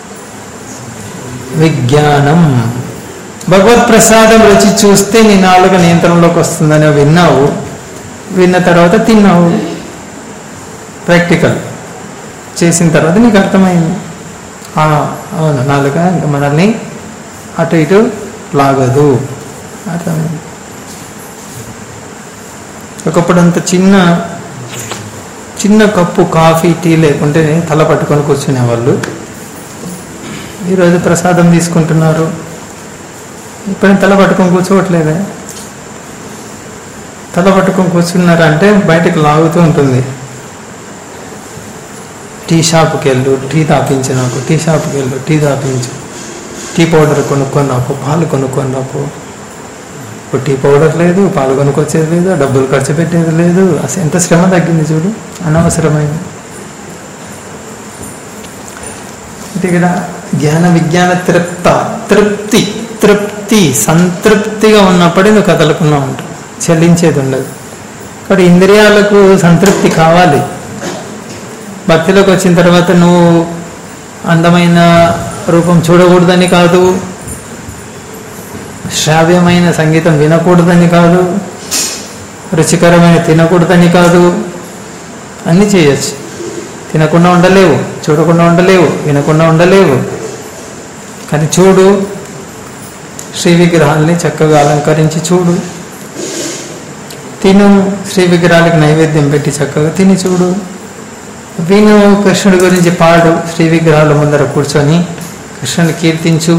విజ్ఞానం భగవత్ ప్రసాదం రుచి చూస్తే నీ నాలుక నియంత్రణలోకి వస్తుందని విన్నావు విన్న తర్వాత తిన్నావు ప్రాక్టికల్ చేసిన తర్వాత నీకు అర్థమైంది ఆ, అవును నాలుక ఇంకా మనల్ని అటు ఇటు లాగదు అర్థమైంది ఒకప్పుడు అంత చిన్న చిన్న కప్పు కాఫీ టీ లేకుంటే తల పట్టుకొని కూర్చునేవాళ్ళు ఈరోజు ప్రసాదం తీసుకుంటున్నారు ఇప్పుడు తల పట్టుకొని కూర్చోవట్లేదే తల పట్టుకొని కూర్చున్నారంటే బయటకు లాగుతూ ఉంటుంది టీ షాప్కి వెళ్ళు టీ తాపించు నాకు టీ షాప్కి వెళ్ళు టీ తాపించు టీ పౌడర్ కొనుక్కొని నాకు పాలు కొనుక్కొని నాకు ఇప్పుడు టీ పౌడర్ లేదు పాలు కొనుక్కొచ్చేది లేదు డబ్బులు ఖర్చు పెట్టేది లేదు అసలు ఎంత శ్రమ తగ్గింది చూడు అనవసరమైంది అంటే ఇక్కడ జ్ఞాన విజ్ఞాన తృప్త తృప్తి తృప్తి సంతృప్తిగా ఉన్నప్పుడే నువ్వు కదలకుండా ఉంటావు చెల్లించేది ఉండదు కాబట్టి ఇంద్రియాలకు సంతృప్తి కావాలి భక్తిలోకి వచ్చిన తర్వాత నువ్వు అందమైన రూపం చూడకూడదని కాదు శ్రావ్యమైన సంగీతం వినకూడదని కాదు రుచికరమైన తినకూడదని కాదు అన్నీ చేయొచ్చు తినకుండా ఉండలేవు చూడకుండా ఉండలేవు వినకుండా ఉండలేవు కానీ చూడు శ్రీ విగ్రహాల్ని చక్కగా అలంకరించి చూడు తిను శ్రీ విగ్రహాలకు నైవేద్యం పెట్టి చక్కగా తిని చూడు విను కృష్ణుడి గురించి పాడు శ్రీ విగ్రహాల ముందర కూర్చొని కృష్ణుని కీర్తించు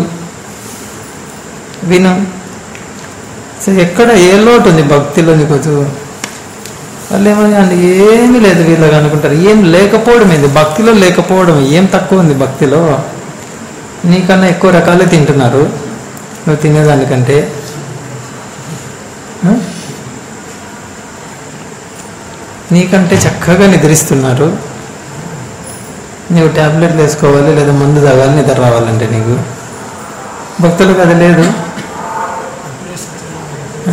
విను సో ఎక్కడ ఏ లోటు ఉంది భక్తిలో నీకు వాళ్ళు ఏమని అంటే ఏమీ లేదు వీళ్ళగా అనుకుంటారు ఏం లేకపోవడం ఏంది భక్తిలో లేకపోవడం ఏం తక్కువ ఉంది భక్తిలో నీకన్నా ఎక్కువ రకాలే తింటున్నారు నువ్వు తినేదానికంటే ఆ? నీకంటే చక్కగా నిద్రిస్తున్నారు నీవు ట్యాబ్లెట్లు వేసుకోవాలి లేదా మందు తాగాలి నిద్ర రావాలంటే నీకు భక్తులకు అది లేదు ఆ?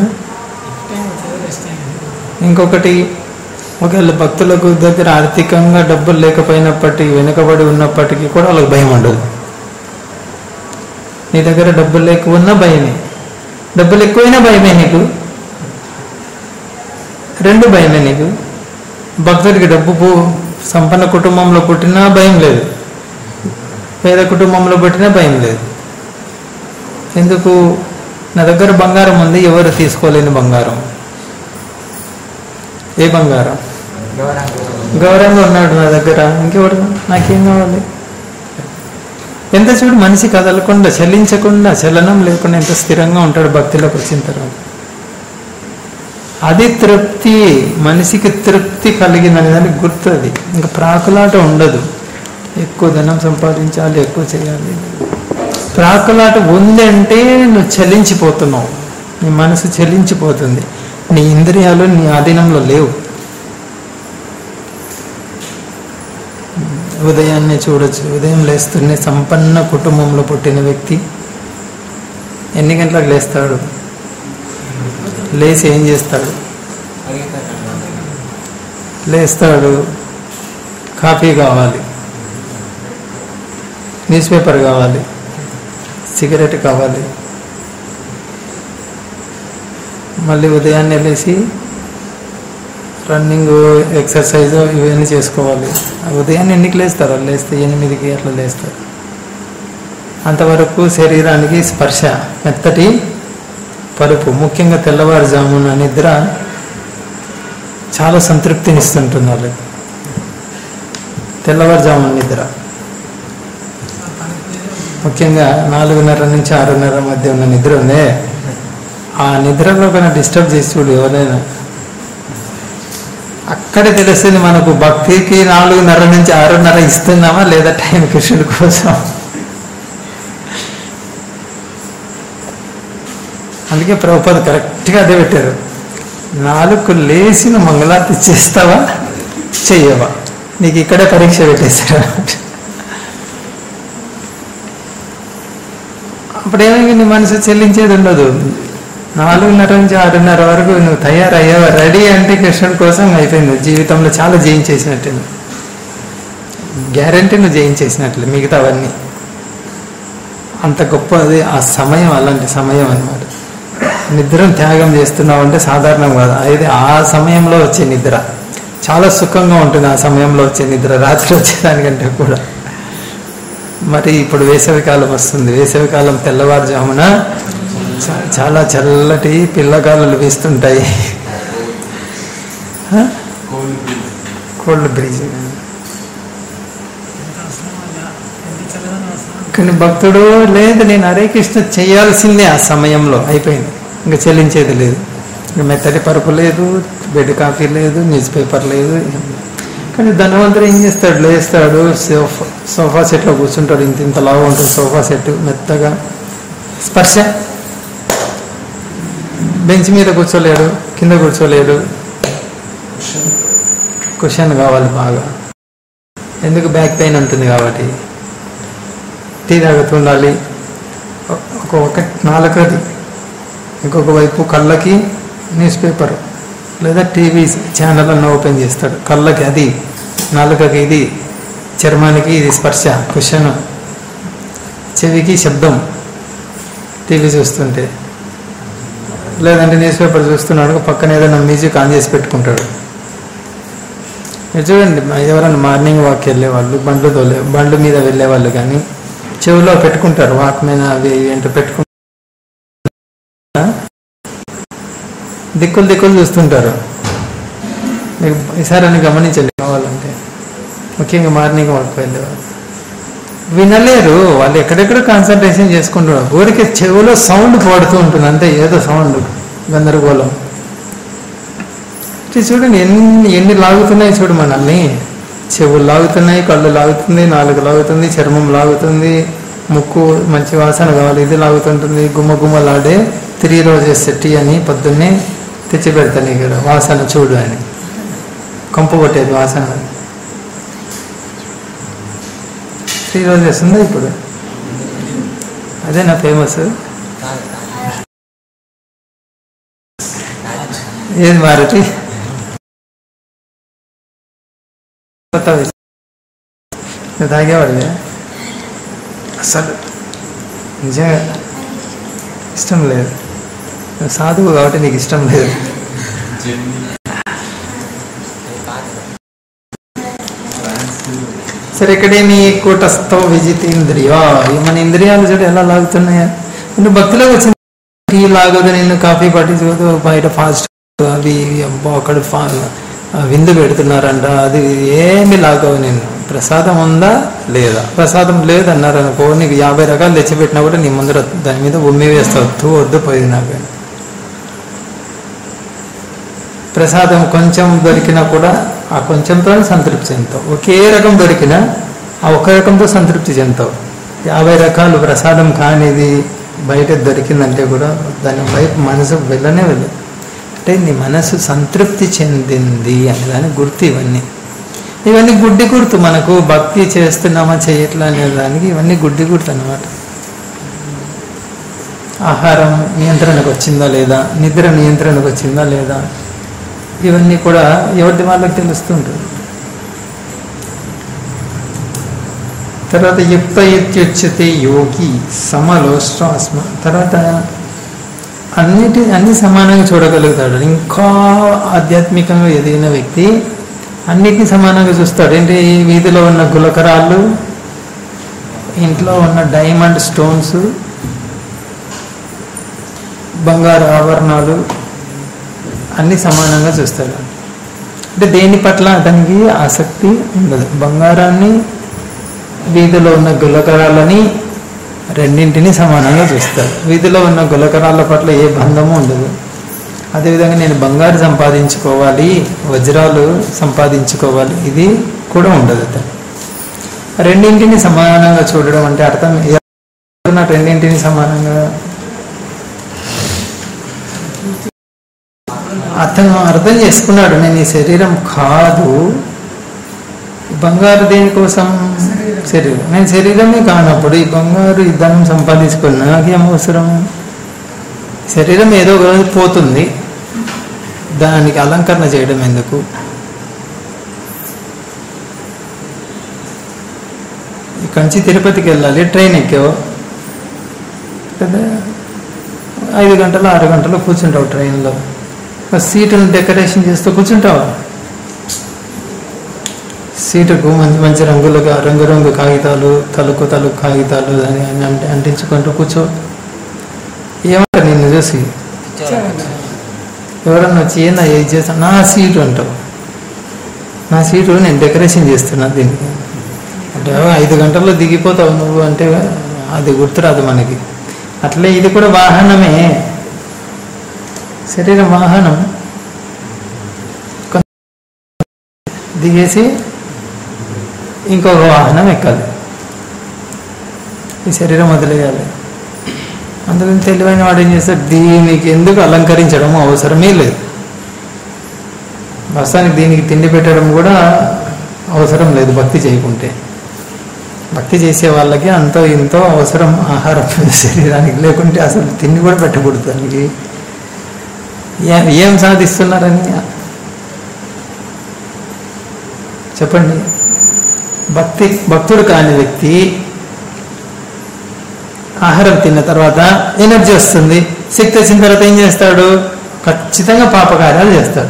ఇంకొకటి ఒకవేళ భక్తులకు దగ్గర ఆర్థికంగా డబ్బులు లేకపోయినప్పటికీ వెనుకబడి ఉన్నప్పటికీ కూడా వాళ్ళకి భయం ఉండదు నీ దగ్గర డబ్బులు లేకున్నా భయమే డబ్బులు ఎక్కువైనా భయమే నీకు రెండు భయమే నీకు భక్తుడికి డబ్బు పో సంపన్న కుటుంబంలో పుట్టినా భయం లేదు పేద కుటుంబంలో పుట్టినా భయం లేదు ఎందుకు నా దగ్గర బంగారం ఉంది ఎవరు తీసుకోలేని బంగారం ఏ బంగారం గౌరవం గౌరవంగా ఉన్నాడు నా దగ్గర ఇంకెవరు నాకేం కావాలి ఎంత చూడు మనిషి కదలకుండా చలించకుండా చలనం లేకుండా ఎంత స్థిరంగా ఉంటాడు భక్తిలోకి వచ్చిన తర్వాత అది తృప్తి మనిషికి తృప్తి కలిగిందని దానికి గుర్తు అది ఇంకా ప్రాకులాట ఉండదు ఎక్కువ ధనం సంపాదించాలి ఎక్కువ చేయాలి ప్రాకులాట ఉంది అంటే నువ్వు చలించిపోతున్నావు నీ మనసు చలించిపోతుంది నీ ఇంద్రియాలు నీ ఆధీనంలో లేవు ఉదయాన్నే చూడొచ్చు ఉదయం లేస్తూనే సంపన్న కుటుంబంలో పుట్టిన వ్యక్తి ఎన్ని గంటలకు లేస్తాడు లేచి ఏం చేస్తాడు లేస్తాడు కాఫీ కావాలి న్యూస్ పేపర్ కావాలి సిగరెట్ కావాలి మళ్ళీ ఉదయాన్నే లేచి రన్నింగ్ ఎక్సర్సైజ్ ఇవన్నీ చేసుకోవాలి ఉదయాన్నే ఎన్నికి లేస్తారు వాళ్ళు లేస్తే ఎనిమిదికి అట్లా లేస్తారు అంతవరకు శరీరానికి స్పర్శ మెత్తటి పరుపు ముఖ్యంగా తెల్లవారుజామున నిద్ర చాలా సంతృప్తినిస్తుంటుంది వాళ్ళకి తెల్లవారుజామున నిద్ర ముఖ్యంగా నాలుగున్నర నుంచి ఆరున్నర మధ్య ఉన్న నిద్ర ఉందే ఆ నిద్రలో కన్నా డిస్టర్బ్ చేసి చూడు ఎవరైనా అక్కడే తెలుస్తుంది మనకు భక్తికి నాలుగున్నర నుంచి ఆరున్నర ఇస్తున్నామా లేదా టైం కృష్ణుడి కోసం అందుకే ప్రభుపద కరెక్ట్గా అదే పెట్టారు నాలుగు లేచిన మంగళారతి చేస్తావా చెయ్యవా నీకు ఇక్కడే పరీక్ష పెట్టేశారు అప్పుడేమైంది నీ మనసు చెల్లించేది ఉండదు నాలుగున్నర నుంచి ఆరున్నర వరకు నువ్వు తయారయ్యావా రెడీ అంటే కృష్ణుడి కోసం అయిపోయింది జీవితంలో చాలా జయించేసినట్టు గ్యారంటీ నువ్వు జయించేసినట్లు మిగతావన్నీ అంత గొప్పది ఆ సమయం అలాంటి సమయం అన్నమాట నిద్రను త్యాగం చేస్తున్నావు అంటే సాధారణం కాదు అయితే ఆ సమయంలో వచ్చే నిద్ర చాలా సుఖంగా ఉంటుంది ఆ సమయంలో వచ్చే నిద్ర రాత్రి వచ్చేదానికంటే కూడా మరి ఇప్పుడు వేసవికాలం వస్తుంది వేసవికాలం తెల్లవారుజామున చా- చాలా చల్లటి పిల్లగాలులు వీస్తుంటాయి హ? కోల్డ్ బ్రీజ్ కానీ భక్తుడు లేదు నేను హరే కృష్ణ చేయాల్సిందే ఆ సమయంలో అయిపోయింది ఇంకా చెల్లించేది లేదు ఇంకా మెత్తటి పరుపు లేదు బెడ్ కాఫీ లేదు న్యూస్ పేపర్ లేదు ఏం లేదు. కానీ ధనవంతుడు ఏం చేస్తాడు లేస్తాడు సోఫా సోఫా సెట్లో కూర్చుంటాడు ఇంత ఇంత లాగా ఉంటుంది సోఫా సెట్ మెత్తగా స్పర్శ బెంచ్ మీద కూర్చోలేడు కింద కూర్చోలేడు కుషన్ కావాలి బాగా ఎందుకు బ్యాక్ పెయిన్ ఉంటుంది కాబట్టి టీ తాగుతుండాలి ఒక ఒక నాలుగది ఇంకొక వైపు కళ్ళకి న్యూస్ పేపర్ లేదా టీవీ ఛానల్ అన్న ఓపెన్ చేస్తాడు కళ్ళకి అది నాలుకకి ఇది చర్మానికి ఇది స్పర్శ కుషన్ చెవికి శబ్దం టీవీ చూస్తుంటే లేదంటే న్యూస్ పేపర్ చూస్తున్నాడు పక్కన ఏదైనా మ్యూజిక్ ఆన్ చేసి పెట్టుకుంటాడు మీరు చూడండి ఎవరైనా మార్నింగ్ వాక్ వెళ్ళే వాళ్ళు బండ్లు తోలే బండ్ల మీద వెళ్ళే వాళ్ళు కానీ చెవిలో పెట్టుకుంటారు వాక్ మీద అవి ఇవి ఏంటో పెట్టుకుంటారు దిక్కులు దిక్కులు చూస్తుంటారు మీకు ఈసారి అని గమనించండి కావాలంటే ముఖ్యంగా మార్నింగ్ వాక్ వెళ్ళేవాళ్ళు వినలేరు వాళ్ళు ఎక్కడెక్కడ కాన్సన్ట్రేషన్ చేసుకుంటున్నారు ఊరికి చెవిలో సౌండ్ పడుతూ ఉంటుంది అంతే ఏదో సౌండ్ గందరగోళం ఇది చూడండి ఎన్ని ఎన్ని లాగుతున్నాయి చూడు మనల్ని చెవులు లాగుతున్నాయి కళ్ళు లాగుతుంది నాలుగు లాగుతుంది చర్మం లాగుతుంది ముక్కు మంచి వాసన కావాలి ఇది లాగుతుంటుంది గుమ్మ గుమ్మలాడే త్రీ రోజెస్ టీ అని పొద్దున్నే తెచ్చి పెడతాను ఇక్కడ వాసన చూడు అని కంపు కొట్టేది వాసన త్రీ రోజెస్ ఉందా ఇప్పుడు అదే నా ఫేమస్ ఏది మారుతి కొత్త వయసు. నువ్వు తాగేవాడివే అసలు నిజంగా ఇష్టం లేదు నువ్వు సాధువు కాబట్టి నీకు ఇష్టం లేదు సరే ఇక్కడే నీ కూటస్థ విజితేంద్రియ ఈ మన ఇంద్రియాలు చూడు ఎలా లాగుతున్నాయా నువ్వు భక్తిలో వచ్చింది టీ లాగదు నిన్ను కాఫీ పట్టించుకోదు బయట ఫాస్ట్ అవి ఇవి అబ్బా అక్కడ ఫా ఆ విందు పెడుతున్నారంట అది ఏమి లాగవు నేను ప్రసాదం ఉందా లేదా ప్రసాదం లేదన్నారు అనుకో నీకు యాభై రకాలు తెచ్చిపెట్టినా కూడా నీ ముందర దాని మీద ఉమ్మి వేస్తావు తూ వద్దు పోయింది నాకు ప్రసాదం కొంచెం దొరికినా కూడా ఆ కొంచెంతో సంతృప్తి చెందుతావు ఒకే రకం దొరికినా ఆ ఒక్క రకంతో సంతృప్తి చెందుతావు యాభై రకాలు ప్రసాదం కానిది బయట దొరికిందంటే కూడా దాని వైపు మనసు వెళ్ళనే వెళ్ళదు అంటే నీ మనసు సంతృప్తి చెందింది అనే దాని గుర్తు ఇవన్నీ ఇవన్నీ గుడ్డి గుర్తు మనకు భక్తి చేస్తున్నామా చేయట్లా అనే దానికి ఇవన్నీ గుడ్డి గుర్తు అన్నమాట ఆహారం నియంత్రణకు వచ్చిందా లేదా నిద్ర నియంత్రణకు వచ్చిందా లేదా ఇవన్నీ కూడా ఎవరి వాళ్ళకి తెలుస్తుంటుంది తర్వాత యుక్త ఇత్యుచ్యతే యోగి సమలోష్టాస్మ తర్వాత అన్నిటి అన్ని సమానంగా చూడగలుగుతాడు ఇంకా ఆధ్యాత్మికంగా ఎదిగిన వ్యక్తి అన్నిటినీ సమానంగా చూస్తాడు ఏంటి ఈ వీధిలో ఉన్న గులకరాళ్ళు ఇంట్లో ఉన్న డైమండ్ స్టోన్స్ బంగారు ఆభరణాలు అన్ని సమానంగా చూస్తాడు అంటే దేని పట్ల అతనికి ఆసక్తి ఉండదు బంగారాన్ని వీధిలో ఉన్న గులకరాలని రెండింటిని సమానంగా చూస్తాడు వీధిలో ఉన్న గులకరాల పట్ల ఏ బంధము ఉండదు అదేవిధంగా నేను బంగారు సంపాదించుకోవాలి వజ్రాలు సంపాదించుకోవాలి ఇది కూడా ఉండదు అతను రెండింటిని సమానంగా చూడడం అంటే అర్థం ఏ- రెండింటిని సమానంగా అతను అర్థం చేసుకున్నాడు నేను ఈ శరీరం కాదు బంగారు దేనికోసం శరీరం నేను శరీరమే కానప్పుడు ఈ బంగారు ఈ ధనం సంపాదించుకున్నా నాకేం అవసరం శరీరం ఏదో ఒక రోజు పోతుంది దానికి అలంకరణ చేయడం ఎందుకు ఇక్కడి నుంచి తిరుపతికి వెళ్ళాలి ట్రైన్ ఎక్కావు కదా ఐదు గంటలు ఆరు గంటలు కూర్చుంటావు ట్రైన్లో ఒక సీటును డెకరేషన్ చేస్తూ కూర్చుంటావు సీటుకు మంచి మంచి రంగులుగా రంగురంగు కాగితాలు తలుకు తలుకు కాగితాలు అని అని అంటే అంటించుకుంటూ కూర్చో ఏమంటారు నిన్ను చూసి ఎవరన్నా వచ్చి ఏందా ఏది చేస్తా నా సీటు అంటావు నా సీటు నేను డెకరేషన్ చేస్తున్నా దీనికి అంటే "ఓ, ఐదు గంటల్లో దిగిపోతావు నువ్వు అంటే అది గుర్తురాదు మనకి అట్లే ఇది కూడా వాహనమే శరీరం వాహనం కొం- దిగేసి ఇంకొక వాహనం ఎక్కాలి ఈ శరీరం వదిలేయాలి అందుకని తెలివైన వాడు ఏం చేస్తాడు దీనికి ఎందుకు అలంకరించడం అవసరమే లేదు వాస్తవానికి దీనికి తిండి పెట్టడం కూడా అవసరం లేదు భక్తి చేయకుంటే భక్తి చేసే వాళ్ళకి అంతో ఇంతో అవసరం ఆహారం శరీరానికి లేకుంటే అసలు తిండి కూడా పెట్టకూడదు దానికి ఏ- ఏం సాధిస్తున్నారని చెప్పండి భక్తి భక్తుడు కాని వ్యక్తి ఆహారం తిన్న తర్వాత ఎనర్జీ వస్తుంది శక్తి వచ్చిన తర్వాత ఏం చేస్తాడు ఖచ్చితంగా పాపకార్యాలు చేస్తాడు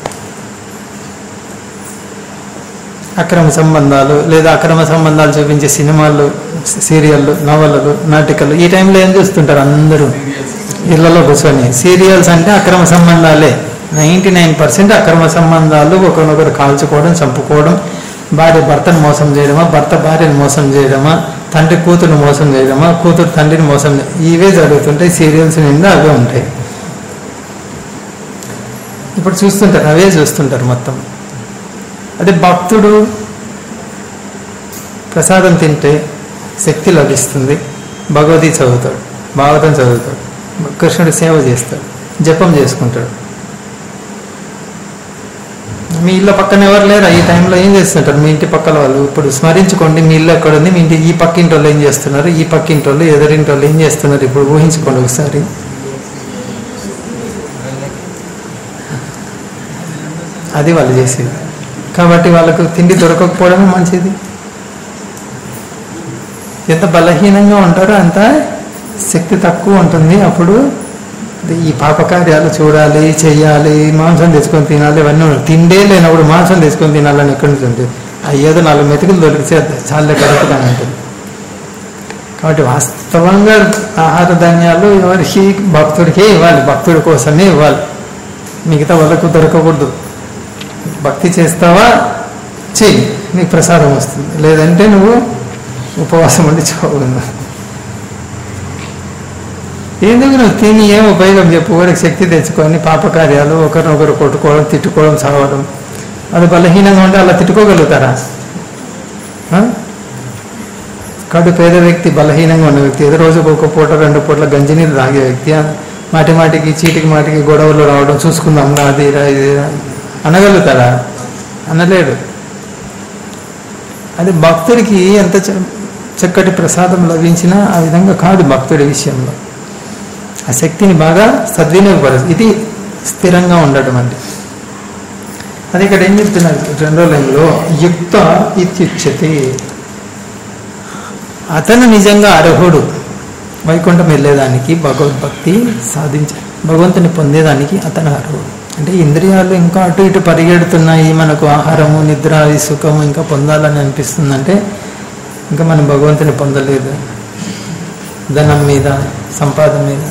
అక్రమ సంబంధాలు లేదా అక్రమ సంబంధాలు చూపించే సినిమాలు సీరియళ్ళు నవలలు నాటికలు ఈ టైంలో ఏం చూస్తుంటారు అందరూ ఇళ్లలో కూర్చొని సీరియల్స్ అంటే అక్రమ సంబంధాలే నైంటీ నైన్ పర్సెంట్ అక్రమ సంబంధాలు ఒకరినొకరు కాల్చుకోవడం చంపుకోవడం భార్య భర్తను మోసం చేయడమా భర్త భార్యను మోసం చేయడమా తండ్రి కూతురు మోసం చేయడమా కూతురు తండ్రిని మోసం చే- ఇవే జరుగుతుంటాయి సీరియల్స్ నిండా అవే ఉంటాయి ఇప్పుడు చూస్తుంటారు అవే చూస్తుంటారు మొత్తం అదే భక్తుడు ప్రసాదం తింటే శక్తి లభిస్తుంది భగవద్గీత చదువుతాడు భాగవతం చదువుతాడు కృష్ణుడి సేవ చేస్తాడు జపం చేసుకుంటాడు మీ ఇళ్ళ పక్కన ఎవరు లేరా ఈ టైంలో ఏం చేస్తుంటారు మీ ఇంటి పక్కల వాళ్ళు ఇప్పుడు స్మరించుకోండి మీ ఇల్లు ఎక్కడ ఉంది మీ ఇంటి ఈ పక్కింటి వాళ్ళు ఏం చేస్తున్నారు ఈ పక్కింటి వాళ్ళు ఎదురింటి వాళ్ళు ఏం చేస్తున్నారు ఇప్పుడు ఊహించుకోండి ఒకసారి అది వాళ్ళు చేసేది కాబట్టి వాళ్ళకు తిండి దొరకకపోవడమే మంచిది ఎంత బలహీనంగా ఉంటారో అంత శక్తి తక్కువ ఉంటుంది అప్పుడు ఈ పాపకార్యాలు చూడాలి చెయ్యాలి మాంసం తెచ్చుకొని తినాలి ఇవన్నీ ఉండవు. తిండే లేనప్పుడు మాంసం తెచ్చుకొని తినాలని ఎక్కడి నుంచి ఉంటుంది అయ్యేదో నాలుగు మెతుకులు దొరికితే చాలా కరెక్ట్గా ఉంటుంది కాబట్టి వాస్తవంగా ఆహార ధాన్యాలు ఎవరికి భక్తుడికే ఇవ్వాలి భక్తుడి కోసమే ఇవ్వాలి మిగతా వాళ్ళకు దొరకకూడదు భక్తి చేస్తావా చెయ్యి నీకు ప్రసాదం వస్తుంది లేదంటే నువ్వు ఉపవాసం ఉండి చావుకుందా ఎందుకు నువ్వు తిని ఏం ఉపయోగం చెప్పు వాడికి శక్తి తెచ్చుకొని పాపకార్యాలు ఒకరినొకరు కొట్టుకోవడం తిట్టుకోవడం చావడం అది బలహీనంగా ఉంటే అలా తిట్టుకోగలుగుతారా ఆ? కడు పేద వ్యక్తి బలహీనంగా ఉన్న వ్యక్తి ఏదో రోజుకు ఒక పూట రెండు పూట్ల గంజినీళ్ళు తాగే వ్యక్తి ఆ, మాటి మాటికి చీటికి మాటికి గొడవలు రావడం చూసుకుందాం రా అది రా ఇది రా అనగలుగుతారా అనలేడు అది భక్తుడికి ఎంత చ- చక్కటి ప్రసాదం లభించినా ఆ విధంగా కాదు భక్తుడి విషయంలో ఆ శక్తిని బాగా సద్వినియోగపడదు ఇది స్థిరంగా ఉండటం అంటే అది ఇక్కడ ఏం చెప్తున్నారు రెండో లైన్లో యుక్త ఇత్యుచ్యతే అతను నిజంగా అర్హుడు వైకుంఠం వెళ్ళేదానికి భగవద్భక్తి సాధించ భగవంతుని పొందేదానికి అతను అర్హుడు అంటే ఇంద్రియాలు ఇంకా అటు ఇటు పరిగెడుతున్నాయి మనకు ఆహారము నిద్ర ఈ సుఖము ఇంకా పొందాలని అనిపిస్తుందంటే ఇంకా మనం భగవంతుని పొందలేదు ధనం మీద సంపాదన మీద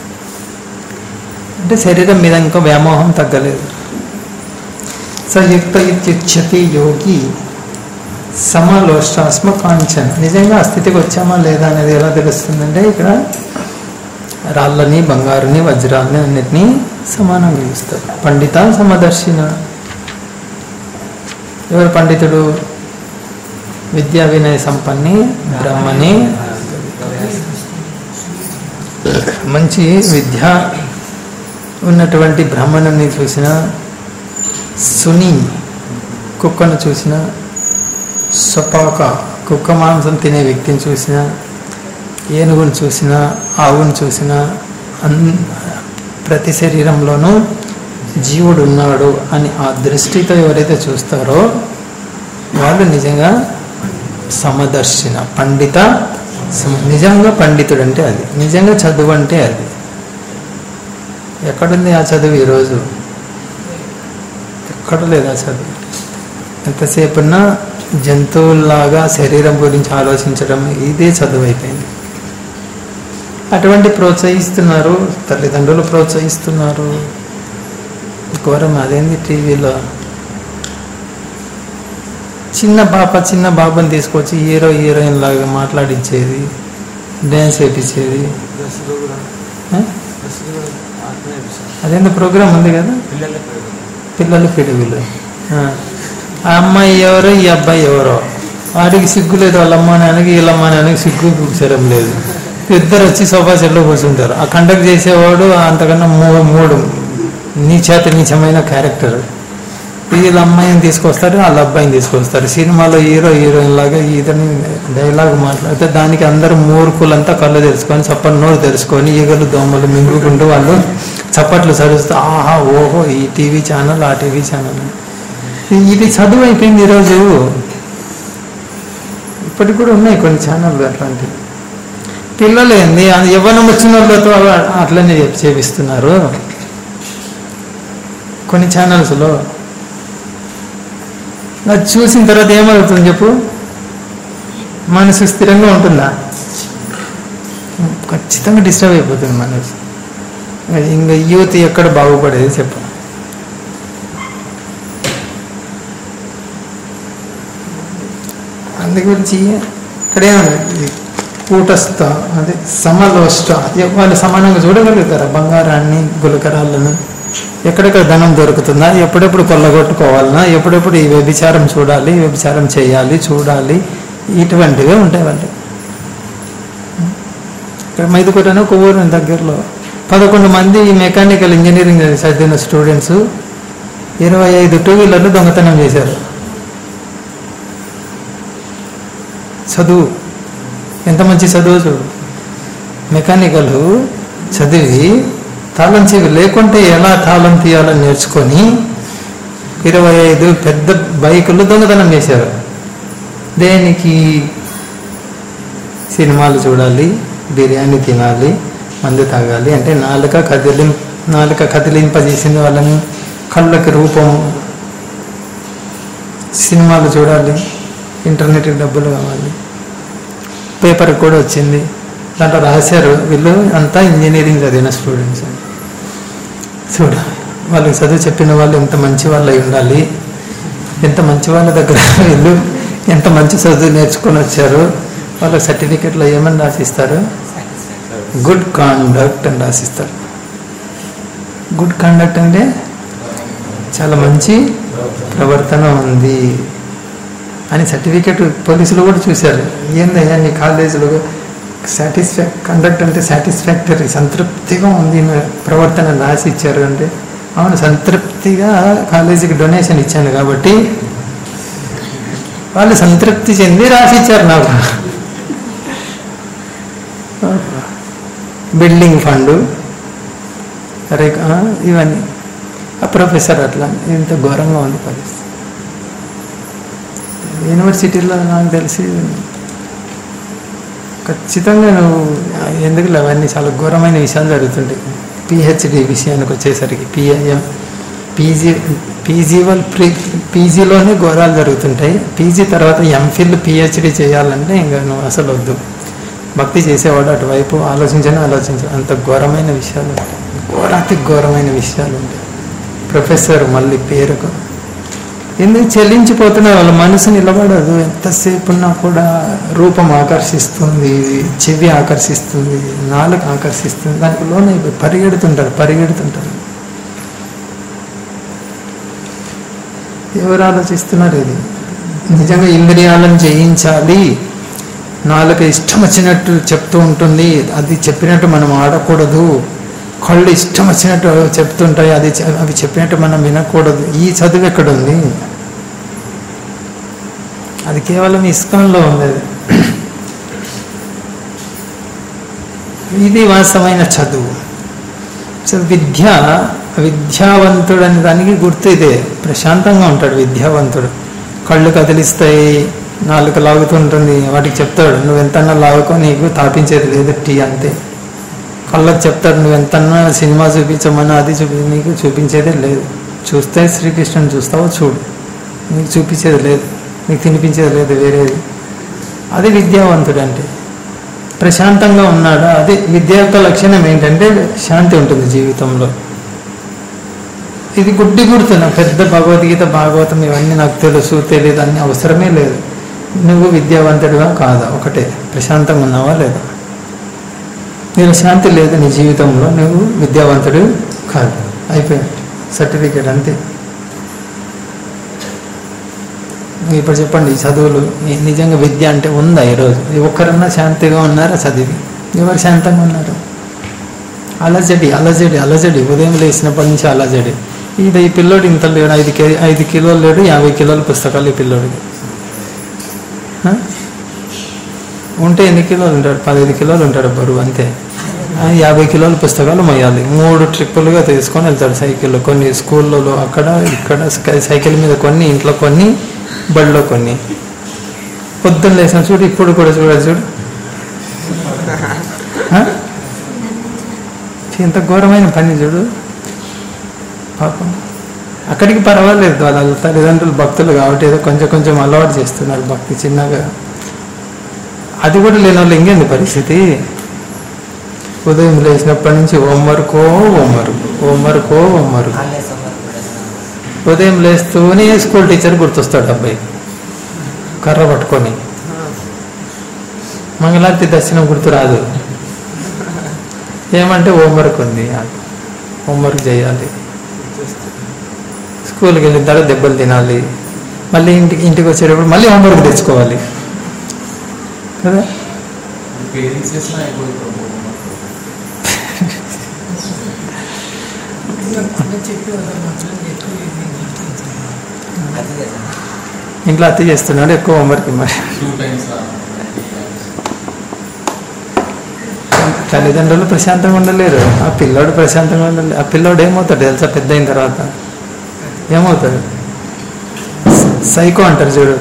అంటే శరీరం మీద ఇంకా వ్యామోహం తగ్గలేదు సయుక్త ఇత్యుచ్యతి యోగి సమలోష్టాస్మ కాంచన నిజంగా ఆ స్థితికి వచ్చామా లేదా అనేది ఎలా తెలుస్తుందంటే ఇక్కడ రాళ్ళని బంగారుని వజ్రాలని అన్నిటినీ సమానంగా చూస్తారు పండిత సమదర్శిన ఎవరు పండితుడు విద్యా వినయ సంపన్ని బ్రహ్మని మంచి విద్య ఉన్నటువంటి బ్రాహ్మణుని చూసిన సుని కుక్కను చూసిన సపాక కుక్క మాంసం తినే వ్యక్తిని చూసిన ఏనుగును చూసిన ఆవును చూసిన అన్ ప్రతి శరీరంలోనూ జీవుడు ఉన్నాడు అని ఆ దృష్టితో ఎవరైతే చూస్తారో వాళ్ళు నిజంగా సమదర్శిన పండిత సమ- నిజంగా పండితుడు అంటే అది నిజంగా చదువు అంటే అది ఎక్కడుంది ఆ చదువు ఈరోజు ఎక్కడ లేదు ఆ చదువు ఎంతసేపున్నా జంతువుల్లాగా శరీరం గురించి ఆలోచించడం ఇదే చదువు అయిపోయింది అటువంటి ప్రోత్సహిస్తున్నారు తల్లిదండ్రులు ప్రోత్సహిస్తున్నారు ఘోరం అదేంది టీవీలో చిన్న పాప చిన్న బాబుని తీసుకొచ్చి హీరో హీరోయిన్ లాగా మాట్లాడించేది డ్యాన్స్ వేపించేది దశలో కూడా ఆ? దశలో కూడా ఆత్మ నేర్పిస్తారు అదేందో ప్రోగ్రామ్ ఉంది కదా పిల్లలకు పిల్లలు పిడుగులు ఆ. ఆ అమ్మాయి ఎవరో ఈ అబ్బాయి ఎవరో వాడికి సిగ్గు లేదు వాళ్ళ అమ్మ నాన్నకి వీళ్ళ అమ్మ నాన్నకి సిగ్గు కూర్చోడం లేదు ఇద్దరు వచ్చి సోఫా సెట్లో కూర్చుంటారు ఆ కండక్ట్ చేసేవాడు అంతకన్నా మూ- మూడు నీచేత నీచమైన క్యారెక్టర్ వీళ్ళ అమ్మాయిని తీసుకొస్తారు వాళ్ళ అబ్బాయిని తీసుకొస్తారు సినిమాలో హీరో హీరోయిన్ లాగా ఇతని డైలాగ్ మాట్లాడితే దానికి అందరు మూర్ఖులంతా కళ్ళు తెరుచుకొని చప్పటి నోరు తెరుచుకొని ఈగలు దోమలు మింగుకుంటూ వాళ్ళు చప్పట్లు సరుస్తూ ఆహా ఓహో ఈ టీవీ ఛానల్ ఆ టీవీ ఛానల్ అని. ఇది చదువు అయిపోయింది ఈరోజు ఇప్పటికి కూడా ఉన్నాయి కొన్ని ఛానళ్ళు అట్లాంటివి పిల్లలు ఏంది అది యవ్వనం వచ్చిన వాళ్ళతో అట్లనే చెప్- చేపిస్తున్నారు కొన్ని ఛానల్స్లో అది చూసిన తర్వాత ఏమవుతుంది చెప్పు మనసు స్థిరంగా ఉంటుందా ఖచ్చితంగా డిస్టర్బ్ అయిపోతుంది మనసు ఇంకా యూత్ ఎక్కడ బాగుపడేది చెప్పు అందు గురించి ఇక్కడే ఉంది కూటస్థ అదే సమలోష్ట వాళ్ళు సమానంగా చూడగలుగుతారా బంగారాన్ని గులకరాలను ఎక్కడెక్కడ ధనం దొరుకుతుందా ఎప్పుడెప్పుడు కొల్లగొట్టుకోవాలన్నా ఎప్పుడెప్పుడు ఈ వ్యభిచారం చూడాలి వ్యభిచారం చేయాలి చూడాలి ఇటువంటివే ఉంటాయి వాళ్ళు ఇక్కడ మైదుకోటను కొవ్వూరు దగ్గరలో పదకొండు మంది మెకానికల్ ఇంజనీరింగ్ చదివిన స్టూడెంట్స్ ఇరవై ఐదు టూ వీలర్లు దొంగతనం చేశారు చదువు ఎంత మంచి చదువు చూడు మెకానికల్ చదివి తాళం చెవి లేకుంటే ఎలా తాళం తీయాలని నేర్చుకొని ఇరవై ఐదు పెద్ద బైకులు దొంగతనం చేశారు దేనికి సినిమాలు చూడాలి బిర్యానీ తినాలి మందు తాగాలి అంటే నాలుక కదిలి నాలుక కదిలింపజేసింది వాళ్ళని కళ్ళకి రూపం సినిమాలు చూడాలి ఇంటర్నెట్కి డబ్బులు కావాలి పేపర్ కూడా వచ్చింది దాంట్లో రాశారు వీళ్ళు అంతా ఇంజనీరింగ్ చదివిన స్టూడెంట్స్ అని చూడ వాళ్ళకి చదువు చెప్పిన వాళ్ళు ఎంత మంచి వాళ్ళు అయి ఉండాలి ఎంత మంచి వాళ్ళ దగ్గర వీళ్ళు ఎంత మంచి చదువు నేర్చుకొని వచ్చారు వాళ్ళ సర్టిఫికెట్లో ఏమని రాసిస్తారు గుడ్ కాండక్ట్ అని రాసిస్తారు గుడ్ కాండక్ట్ అంటే చాలా మంచి ప్రవర్తన ఉంది అని సర్టిఫికెట్ పోలీసులు కూడా చూశారు ఏందయ్యా నీ కాలేజీలో సాటిస్ఫాక్ కండక్ట్ అంటే సాటిస్ఫాక్టరీ సంతృప్తిగా ఉంది నా ప్రవర్తన రాసి ఇచ్చారు అంటే అవును సంతృప్తిగా కాలేజీకి డొనేషన్ ఇచ్చాను కాబట్టి వాళ్ళు సంతృప్తి చెంది రాసి ఇచ్చారు నాకు బిల్డింగ్ ఫండు సరే ఆ, ఇవన్నీ ఆ ప్రొఫెసర్ అట్లా ఇంత ఘోరంగా ఉంది పరిస్థితి యూనివర్సిటీలో నాకు తెలిసి ఖచ్చితంగా నువ్వు ఎందుకు అవన్నీ చాలా ఘోరమైన విషయాలు జరుగుతుంటాయి పిహెచ్డి విషయానికి వచ్చేసరికి పిఐఎం పీజీ పీజీ వాళ్ళు ప్రీ పీజీలోనే ఘోరాలు జరుగుతుంటాయి పీజీ తర్వాత ఎంఫిల్ పిహెచ్డి చేయాలంటే ఇంకా నువ్వు అసలు వద్దు భక్తి చేసేవాడు అటువైపు ఆలోచించని ఆలోచించు అంత ఘోరమైన విషయాలు ఉంటాయి ఘోరాతి ఘోరమైన విషయాలు ఉంటాయి ప్రొఫెసర్ మళ్ళీ పేరుకు ఎందుకు చెల్లించిపోతున్నా వాళ్ళ మనసు నిలబడదు ఎంతసేపు ఉన్నా కూడా రూపం ఆకర్షిస్తుంది చెవి ఆకర్షిస్తుంది నాలుగు ఆకర్షిస్తుంది దానికి లోన పరిగెడుతుంటారు పరిగెడుతుంటారు ఎవరు ఆలోచిస్తున్నారు ఇది నిజంగా ఇంద్రియాలను జయించాలి నాలుక ఇష్టం వచ్చినట్టు చెప్తూ ఉంటుంది అది చెప్పినట్టు మనం ఆడకూడదు కళ్ళు ఇష్టం వచ్చినట్టు చెప్తుంటాయి అది చె- అవి చెప్పినట్టు మనం వినకూడదు ఈ చదువు ఎక్కడ ఉంది అది కేవలం ఇస్కాన్లో ఉంది అది. ఇది వాస్తవమైన చదువు సో విద్య విద్యావంతుడు అనే దానికి గుర్తు ఇదే ప్రశాంతంగా ఉంటాడు విద్యావంతుడు కళ్ళు కదిలిస్తాయి నాలుక లాగుతుంటుంది వాటికి చెప్తాడు నువ్వు ఎంతన్నా లాగుకో నీకు తాపించేది లేదు టీ అంతే కళ్ళకు చెప్తాడు నువ్వు ఎంతన్నా సినిమా చూపించమని అది చూపి నీకు చూపించేదే లేదు చూస్తే శ్రీకృష్ణుని చూస్తావో చూడు నీకు చూపించేది లేదు నీకు తినిపించేది లేదు వేరేది అది విద్యావంతుడు అంటే ప్రశాంతంగా ఉన్నాడా అది విద్య యొక్క లక్షణం ఏంటంటే శాంతి ఉంటుంది జీవితంలో ఇది గుడ్డి గుర్తు నాకు పెద్ద భగవద్గీత భాగవతం ఇవన్నీ నాకు తెలుసు తెలియదు అన్ని అవసరమే లేదు నువ్వు విద్యావంతుడిగా కాదా ఒకటే ప్రశాంతంగా ఉన్నావా లేదా నీకు శాంతి లేదు నీ జీవితంలో నువ్వు విద్యావంతుడు కాదు అయిపోయింది సర్టిఫికేట్ అంతే ఇప్పుడు చెప్పండి ఈ చదువులు ని- నిజంగా విద్య అంటే ఉందా ఈరోజు ఒక్కరన్నా శాంతిగా ఉన్నారా చదివి ఎవరు శాంతంగా ఉన్నారు అలజడి అలజడి అలజడి ఉదయం లేచినప్పటి నుంచి అలజడి ఇది ఈ పిల్లోడు ఇంత లేడు ఐదు కే ఐదు కిలోలు లేడు యాభై కిలోల పుస్తకాలు ఈ పిల్లోడికి ఆ? ఉంటే ఎన్ని కిలోలు ఉంటాడు పదహైదు కిలోలు ఉంటాడు బరువు అంతే ఆ, యాభై కిలోల పుస్తకాలు మొయ్యాలి మూడు ట్రిప్పులుగా తీసుకొని వెళ్తాడు సైకిల్లో కొన్ని స్కూళ్ళలో అక్కడ ఇక్కడ సై- సైకిల్ మీద కొన్ని ఇంట్లో కొన్ని బడిలో కొన్ని పొద్దున్న లేచిన చూడు ఇప్పుడు కూడా చూడాలి చూడు ఆ? ఇంత ఘోరమైన పని చూడు పాపం అక్కడికి పర్వాలేదు వాళ్ళ తల్లిదండ్రులు భక్తులు కాబట్టి ఏదో కొంచెం కొంచెం అలవాటు చేస్తున్నారు భక్తి చిన్నగా అది కూడా లేని వాళ్ళు ఇంకేంది పరిస్థితి ఉదయం లేచినప్పటి నుంచి హోంవర్కో హోంవర్క్ హోంవర్కో హోంవర్క్ వాళ్ళే సమ్మర్ కూడా ఉదయం లేస్తూనే స్కూల్ టీచర్ గుర్తొస్తాడు అబ్బాయి కర్ర పట్టుకొని మంగళారతి దర్శనం గుర్తు రాదు ఏమంటే హోంవర్క్ ఉంది హోంవర్క్ చేయాలి స్కూల్కి వెళ్ళిన తర్వాత దెబ్బలు తినాలి మళ్ళీ ఇంటికి ఇంటికి వచ్చేటప్పుడు మళ్ళీ హోంవర్క్ తెచ్చుకోవాలి కదా పేరెంట్స్ చేసిన అయిపోయింది ప్రభు. అది కదా ఇంట్లో అత్త చేస్తున్నాడు ఎక్కువ హోంవర్క్ మరి టూ టైమ్స్ తల్లిదండ్రులు ప్రశాంతంగా ఉండలేరు ఆ పిల్లోడు ప్రశాంతంగా ఉండలేరు ఆ పిల్లోడు ఏమవుతాడు తెలుసా పెద్ద అయిన తర్వాత ఏమవుతాడు సైకో అంటారు చూడు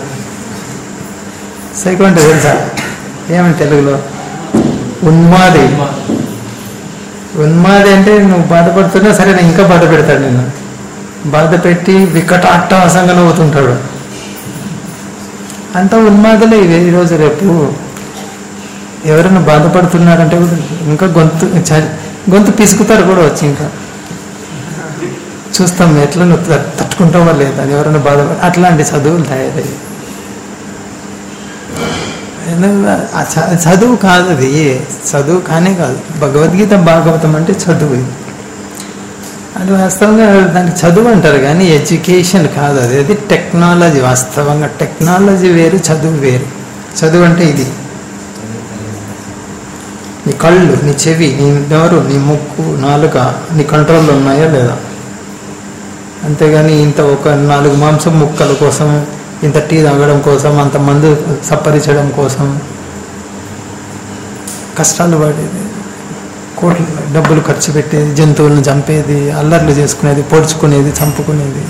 సైకో అంటే తెలుసా ఏమని తెలుగులో ఉన్మాది ఉన్మాది అంటే నువ్వు బాధపడుతున్నా సరే నేను ఇంకా బాధ పెడతాడు నేను బాధ పెట్టి వికటాట్టహాసంగా నవ్వుతుంటాడు అంతా ఉన్మాదలే ఇవే ఈరోజు రేపు ఎవరైనా బాధపడుతున్నారంటే కూడా ఇంకా గొంతు చ- గొంతు పిసుకుతారు కూడా వచ్చి ఇంకా చూస్తాం ఎట్లా నువ్వు తట్- తట్టుకుంటావా లేదా అని ఎవరైనా బాధపడ అట్లాంటి చదువులు తయారయ్యాయి ఎందుకంటే ఆ చ- చదువు కాదు అది చదువు కానే కాదు భగవద్గీత భాగవతం అంటే చదువు ఇది అది వాస్తవంగా దానికి చదువు అంటారు కానీ ఎడ్యుకేషన్ కాదు అది అది టెక్నాలజీ వాస్తవంగా టెక్నాలజీ వేరు చదువు వేరు చదువు అంటే ఇది నీ కళ్ళు నీ చెవి నీ నోరు నీ ముక్కు నాలుక నీ కంట్రోల్లో ఉన్నాయా లేదా అంతేగాని ఇంత ఒక నాలుగు మాంసం ముక్కల కోసం ఇంత టీ తాగడం కోసం అంత మందు సప్పరించడం కోసం కష్టాలు పడేది కోట్లు డబ్బులు ఖర్చు పెట్టేది జంతువులను చంపేది అల్లర్లు చేసుకునేది పొడుచుకునేది చంపుకునేది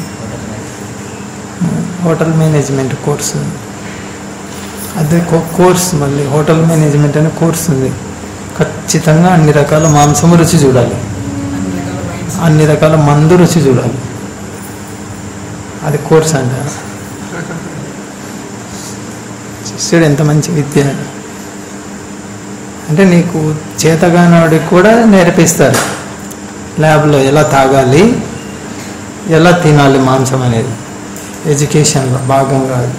హోటల్ మేనేజ్మెంట్ కోర్సు అదే కో- కోర్స్ మళ్ళీ హోటల్ మేనేజ్మెంట్ అనే కోర్స్ ఉంది ఖచ్చితంగా అన్ని రకాల మాంసము రుచి చూడాలి అన్ని రకాల మందు రుచి చూడాలి అది కోర్స్ అంట చూడు ఎంత మంచి విద్య అంటే నీకు చేతగానోడికి కూడా నేర్పిస్తారు ల్యాబ్లో ఎలా తాగాలి ఎలా తినాలి మాంసం అనేది ఎడ్యుకేషన్లో భాగంగా అది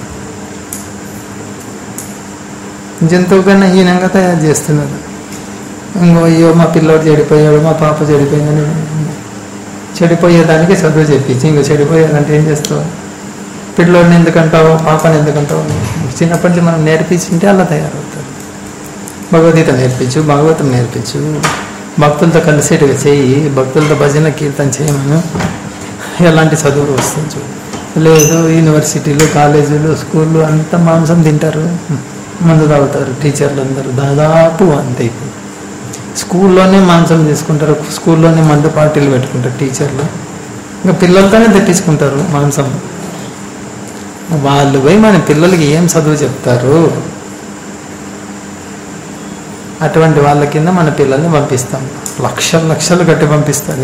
జంతువు కన్నా హీనంగా తయారు చేస్తున్నారు ఇంకో అయ్యో మా పిల్లోడు చెడిపోయాడు మా పాప చెడిపోయిందని చెడిపోయేదానికి చదువు చెప్పించి ఇంకో చెడిపోయాడంటే ఏం చేస్తావు పిల్లోడిని ఎందుకంటావు పాపని ఎందుకంటావు చిన్నప్పటి నుంచి మనం నేర్పించింటే అలా తయారవుతారు భగవద్గీత నేర్పించు భాగవతం నేర్పించు భక్తులతో కలిసేట్టుగా చేయి భక్తులతో భజన కీర్తన చేయమను ఎలాంటి చదువులు వస్తుంది చూడు లేదు యూనివర్సిటీలు కాలేజీలు స్కూళ్ళు అంతా మాంసం తింటారు మందు తాగుతారు టీచర్లు అందరూ దాదాపు అంతే ఇప్పుడు స్కూల్లోనే మాంసం తీసుకుంటారు స్కూల్లోనే మందు పార్టీలు పెట్టుకుంటారు టీచర్లు ఇంకా పిల్లలతోనే తెప్పించుకుంటారు మాంసం వాళ్ళు పోయి మన పిల్లలకి ఏం చదువు చెప్తారు అటువంటి వాళ్ళ కింద మన పిల్లల్ని పంపిస్తాం లక్షలు లక్షలు కట్టి పంపిస్తారు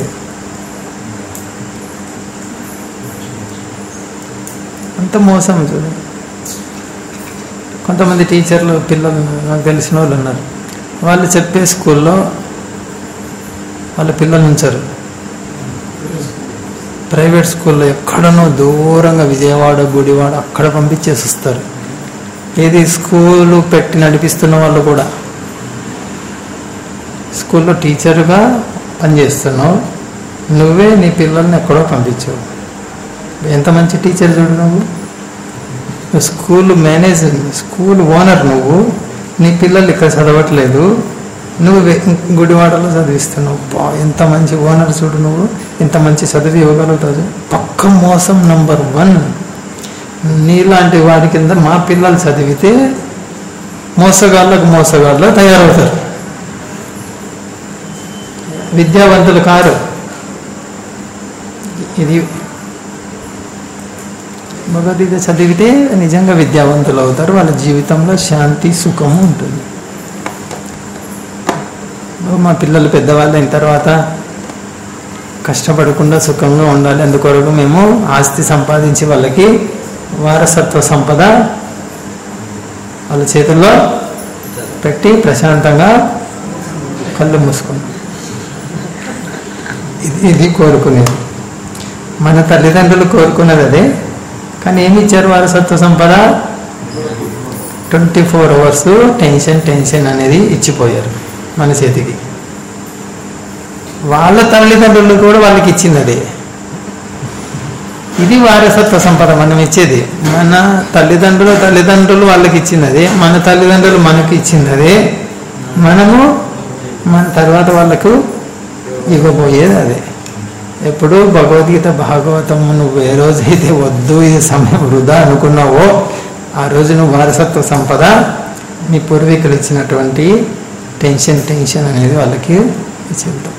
అంత మోసం చూడు కొంతమంది టీచర్లు పిల్లలు నాకు తెలిసిన వాళ్ళు ఉన్నారు వాళ్ళు చెప్పే స్కూల్లో వాళ్ళ పిల్లలు ఉంచారు ప్రైవేట్ స్కూల్లో ఎక్కడనో దూరంగా విజయవాడ గుడివాడ అక్కడ పంపించేసి వస్తారు ఏది స్కూలు పెట్టి నడిపిస్తున్న వాళ్ళు కూడా స్కూల్లో టీచర్గా పనిచేస్తున్నావు నువ్వే నీ పిల్లల్ని ఎక్కడో పంపించావు ఎంత మంచి టీచర్ చూడు నువ్వు నువ్వు స్కూల్ మేనేజ్ స్కూల్ ఓనర్ నువ్వు నీ పిల్లలు ఇక్కడ చదవట్లేదు నువ్వు వే- గుడివాడలో చదివిస్తున్నావు బా ఎంత మంచి ఓనర్ చూడు నువ్వు ఇంత మంచి చదివి ఇవ్వగలుగుతావు చూడు. పక్క మోసం నంబర్ వన్ నీలాంటి వాడి కింద మా పిల్లలు చదివితే మోసగాళ్ళకు మోసగాళ్ళు తయారవుతారు విద్యావంతులు కారు ఇది భగవద్గీత చదివితే నిజంగా విద్యావంతులు అవుతారు వాళ్ళ జీవితంలో శాంతి సుఖము ఉంటుంది మా పిల్లలు పెద్దవాళ్ళు అయిన తర్వాత కష్టపడకుండా సుఖంగా ఉండాలి అందుకొరకు మేము ఆస్తి సంపాదించి వాళ్ళకి వారసత్వ సంపద వాళ్ళ చేతుల్లో పెట్టి ప్రశాంతంగా కళ్ళు మూసుకుంటాం ఇది ఇది కోరుకునేది మన తల్లిదండ్రులు కోరుకున్నది అదే కానీ ఏమి ఇచ్చారు వారసత్వ సంపద twenty four hours tension tension అనేది ఇచ్చిపోయారు మన చేతికి వాళ్ళ తల్లిదండ్రులు కూడా వాళ్ళకి ఇచ్చింది అదే ఇది వారసత్వ సంపద మనం ఇచ్చేది మన తల్లిదండ్రుల తల్లిదండ్రులు వాళ్ళకి ఇచ్చింది అదే మన తల్లిదండ్రులు మనకి ఇచ్చింది అదే మనము మన తర్వాత వాళ్ళకు ఇవ్వబోయేది అదే ఎప్పుడు భగవద్గీత భాగవతం నువ్వు ఏ రోజైతే వద్దు ఇది సమయం వృధా అనుకున్నావో ఆ రోజు నువ్వు వారసత్వ సంపద మీ పూర్వీకులు ఇచ్చినటువంటి టెన్షన్ టెన్షన్ అనేది వాళ్ళకి ఇచ్చేద్దాం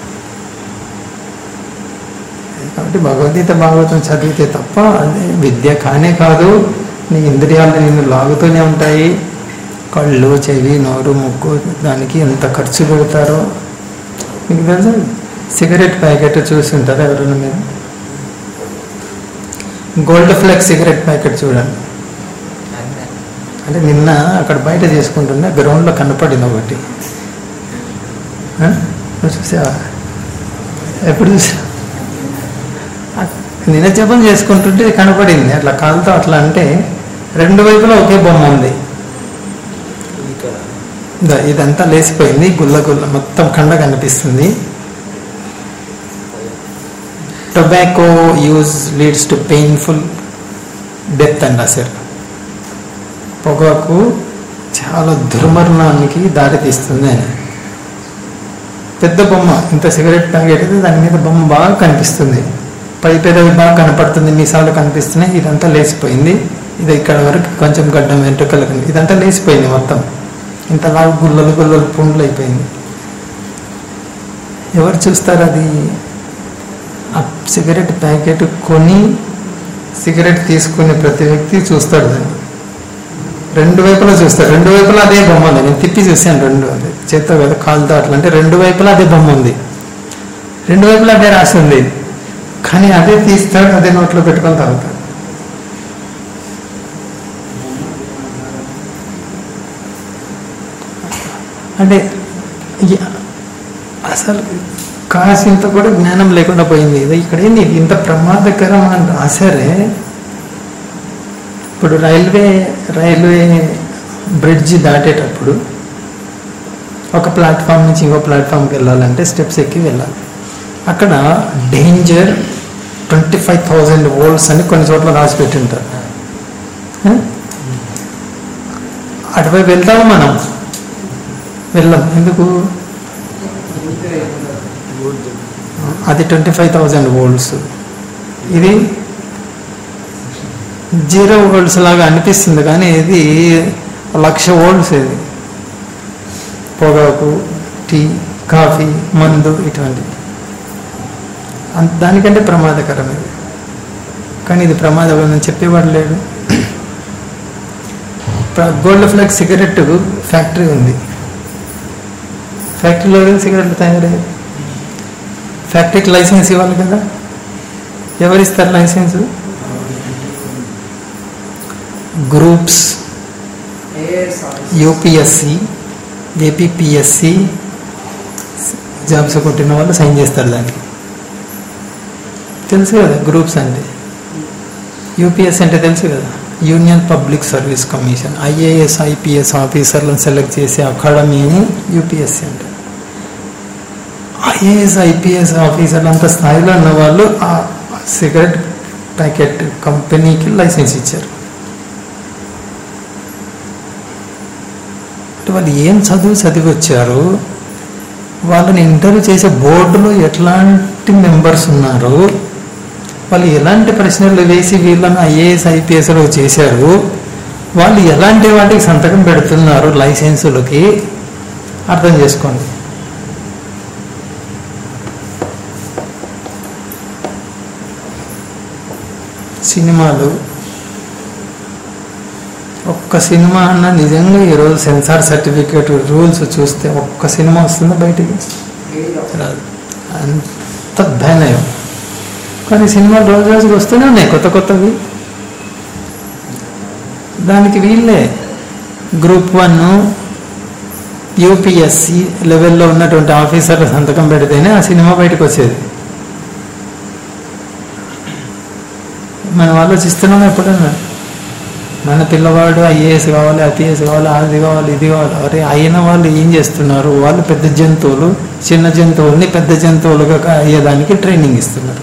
కాబట్టి భగవద్గీత భాగవతం చదివితే తప్ప అదే విద్య కానే కాదు నీ ఇంద్రియాలు నిన్ను లాగుతూనే ఉంటాయి కళ్ళు చెవి నోరు ముక్కు దానికి ఎంత ఖర్చు పెడతారో మీకు తెలుసా సిగరెట్ ప్యాకెట్ చూసి ఉంటారా ఎవరైనా మీరు గోల్డ్ ఫ్లెక్స్ సిగరెట్ ప్యాకెట్ చూడండి అంతే అంటే నిన్న అక్కడ బయట చేసుకుంటుండే గ్రౌండ్లో కనపడింది ఒకటి ఆ? నువ్వు చూసావా ఎప్పుడు చూసా నిన్న జపం చేసుకుంటుంటే కనపడింది అట్లా కాలుతో అట్లా అంటే రెండు వైపులా ఒకే బొమ్మ ఉంది ఇక్కడ ఇదా, ఇదంతా లేచిపోయింది గుల్ల గుల్ల మొత్తం కండ కనిపిస్తుంది tobacco use leads to painful death అని రాశారు పొగాకు చాలా దుర్మరణానికి దారి తీస్తుంది అని పెద్ద బొమ్మ ఇంత సిగరెట్ ప్యాకెట్ అయితే దాని మీద బొమ్మ బాగా కనిపిస్తుంది పై పెదవి బాగా కనపడుతుంది మీసాలు కనిపిస్తున్నాయి ఇదంతా లేచిపోయింది ఇది ఇక్కడ వరకు కొంచెం గడ్డం వెంట్రుకలు కనిపి ఇదంతా లేచిపోయింది మొత్తం ఇంతలా గుల్లలు గుల్లలు పుండ్లు అయిపోయింది ఎవరు చూస్తారు అది ఆ సిగరెట్ ప్యాకెట్ కొని సిగరెట్ తీసుకునే ప్రతి వ్యక్తి చూస్తాడు దాన్ని రెండు వైపులా చూస్తారు రెండు వైపులా అదే బొమ్మ ఉంది నేను తిప్పి చూశాను రెండు అదే చేత్తో కదా కాలుతో అట్లా అంటే రెండు వైపులా అదే బొమ్మ ఉంది రెండు వైపులా అదే రాసి ఉంది కానీ అదే తీస్తాడు అదే నోట్లో పెట్టుకొని తాగుతాడు అంటే ఇ- అసలు కాసింత కూడా జ్ఞానం లేకుండా పోయింది ఇది ఇక్కడ ఏంది ఇది ఇంత ప్రమాదకరం అని రాశారే ఇప్పుడు రైల్వే రైల్వే బ్రిడ్జి దాటేటప్పుడు ఒక ప్లాట్ఫామ్ నుంచి ఇంకో ప్లాట్ఫామ్కి వెళ్ళాలంటే స్టెప్స్ ఎక్కి వెళ్ళాలి అక్కడ danger twenty five thousand volts అని కొన్ని చోట్ల రాసి పెట్టింటారు ఆ? అటువైపు వెళ్తాము మనం వెళ్ళాం ఎందుకు అది ట్వంటీ ఫైవ్ థౌజండ్ వోల్ట్స్ ఇది జీరో వోల్ట్స్ లాగా అనిపిస్తుంది కానీ ఇది లక్ష వోల్ట్స్ ఇది పొగాకు టీ కాఫీ మందు ఇటువంటివి అంత దానికంటే ప్రమాదకరం ఇది కానీ ఇది ప్రమాదకరం అని చెప్పేవాడు లేడు గోల్డ్ ఫ్లాగ్ సిగరెట్ ఫ్యాక్టరీ ఉంది ఫ్యాక్టరీలో సిగరెట్లు తయారయ్యాయి ఫ్యాక్టరీకి లైసెన్స్ ఇవ్వాలి కదా ఎవరిస్తారు licence groups UPSC APPSC jobs కొట్టిన వాళ్ళు సైన్ చేస్తారు దానికి తెలుసు కదా గ్రూప్స్ అంటే యూపీఎస్ అంటే తెలుసు కదా Union Public Service Commission IAS IPS ఆఫీసర్లను సెలెక్ట్ చేసే అకాడమీని యూపీఎస్సి అంటారు ఐఏఎస్ ఐపీఎస్ ఆఫీసర్లు అంత స్థాయిలో ఉన్న వాళ్ళు ఆ సిగరెట్ ప్యాకెట్ కంపెనీకి లైసెన్స్ ఇచ్చారు అంటే వాళ్ళు ఏం చదువు చదివి వచ్చారు వాళ్ళని ఇంటర్వ్యూ చేసే బోర్డులో ఎట్లాంటి మెంబర్స్ ఉన్నారు వాళ్ళు ఎలాంటి ప్రశ్నలు వేసి వీళ్ళని ఐఏఎస్ ఐపీఎస్లో చేశారు వాళ్ళు ఎలాంటి వాటికి సంతకం పెడుతున్నారు లైసెన్సులకి అర్థం చేసుకోండి సినిమాలు ఒక్క సినిమా అన్న నిజంగా ఈరోజు సెన్సార్ సర్టిఫికేట్ రూల్స్ చూస్తే ఒక్క సినిమా వస్తుందా బయటికి రాదు అంత భయనయం కానీ సినిమాలు రోజు రోజుకి వస్తూనే ఉన్నాయి కొత్త కొత్తవి దానికి వీళ్ళే గ్రూప్ వన్ యూపీఎస్సి లెవెల్లో ఉన్నటువంటి ఆఫీసర్ల సంతకం పెడితేనే ఆ సినిమా బయటకు వచ్చేది మనం ఆలోచిస్తున్నాం ఎప్పుడన్నా మన పిల్లవాడు ఐఏఎస్ కావాలి ఐపీఎస్ కావాలి అది కావాలి ఇది కావాలి అరే అయిన వాళ్ళు ఏం చేస్తున్నారు వాళ్ళు పెద్ద జంతువులు చిన్న జంతువుల్ని పెద్ద జంతువులుగా అయ్యేదానికి ట్రైనింగ్ ఇస్తున్నారు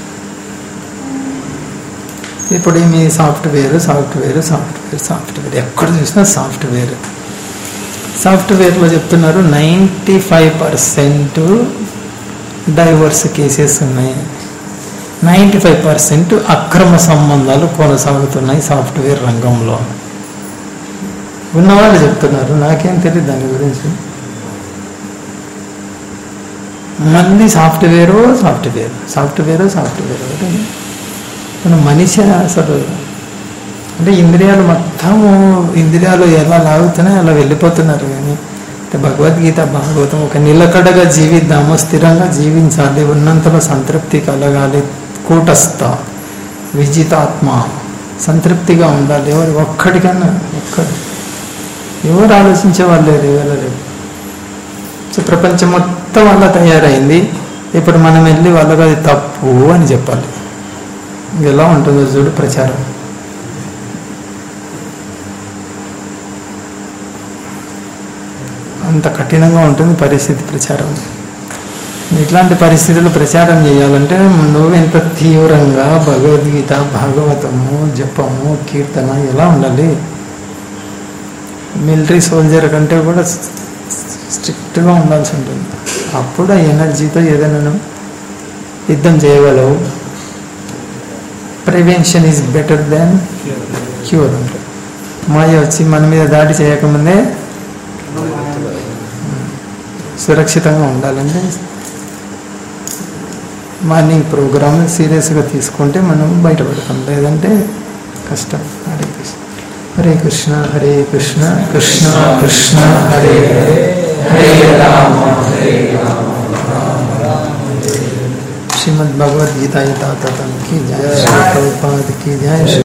ఇప్పుడు ఏమి సాఫ్ట్వేర్ సాఫ్ట్వేర్ సాఫ్ట్వేర్ సాఫ్ట్వేర్ ఎక్కడ చూసినా సాఫ్ట్వేర్ సాఫ్ట్వేర్లో చెప్తున్నారు ninety five percent divorce cases ఉన్నాయి నైంటీ ఫైవ్ పర్సెంట్ అక్రమ సంబంధాలు కొనసాగుతున్నాయి సాఫ్ట్వేర్ రంగంలో ఉన్నవాళ్ళు చెప్తున్నారు నాకేం తెలియదు దాని గురించి మళ్ళీ సాఫ్ట్వేరు సాఫ్ట్వేర్ సాఫ్ట్వేర్ సాఫ్ట్వేర్ అంటే మన మనిషి అసలు అంటే ఇంద్రియాలు మొత్తము ఇంద్రియాలు ఎలా లాగుతున్నాయి అలా వెళ్ళిపోతున్నారు కానీ అంటే భగవద్గీత భాగవతం ఒక నిలకడగా జీవిద్దాము స్థిరంగా జీవించాలి ఉన్నంతలో సంతృప్తి కలగాలి కూటస్థ విజితాత్మ సంతృప్తిగా ఉండాలి ఎవరు ఒక్కడికన్నా ఒక్కడు ఎవరు ఆలోచించే వాళ్ళు లేరు ఇవాళ రేపు సో ప్రపంచం మొత్తం అలా తయారైంది ఇప్పుడు మనం వెళ్ళి వాళ్ళకి అది తప్పు అని చెప్పాలి ఎలా ఉంటుందో చూడు ప్రచారం అంత కఠినంగా ఉంటుంది పరిస్థితి ప్రచారం ఇట్లాంటి పరిస్థితులు ప్రచారం చేయాలంటే నువ్వు ఎంత తీవ్రంగా భగవద్గీత భాగవతము జపము కీర్తన ఎలా ఉండాలి మిలిటరీ సోల్జర్ కంటే కూడా స్ట్రిక్ట్గా ఉండాల్సి ఉంటుంది అప్పుడు ఆ ఎనర్జీతో ఏదైనా నువ్వు యుద్ధం చేయగలవు prevention is better than cure అంటే మాయ వచ్చి మన మీద దాడి చేయకముందే సురక్షితంగా ఉండాలంటే మార్నింగ్ ప్రోగ్రామ్ సీరియస్గా తీసుకుంటే మనం బయటపడతాం లేదంటే కష్టం హరే కృష్ణ హరే కృష్ణ హరే కృష్ణ కృష్ణ కృష్ణ హరే హరే హరే రామ హరే రామ श्रीमद् भगवद गीता की जय श्री प्रभुपाद की जय श्री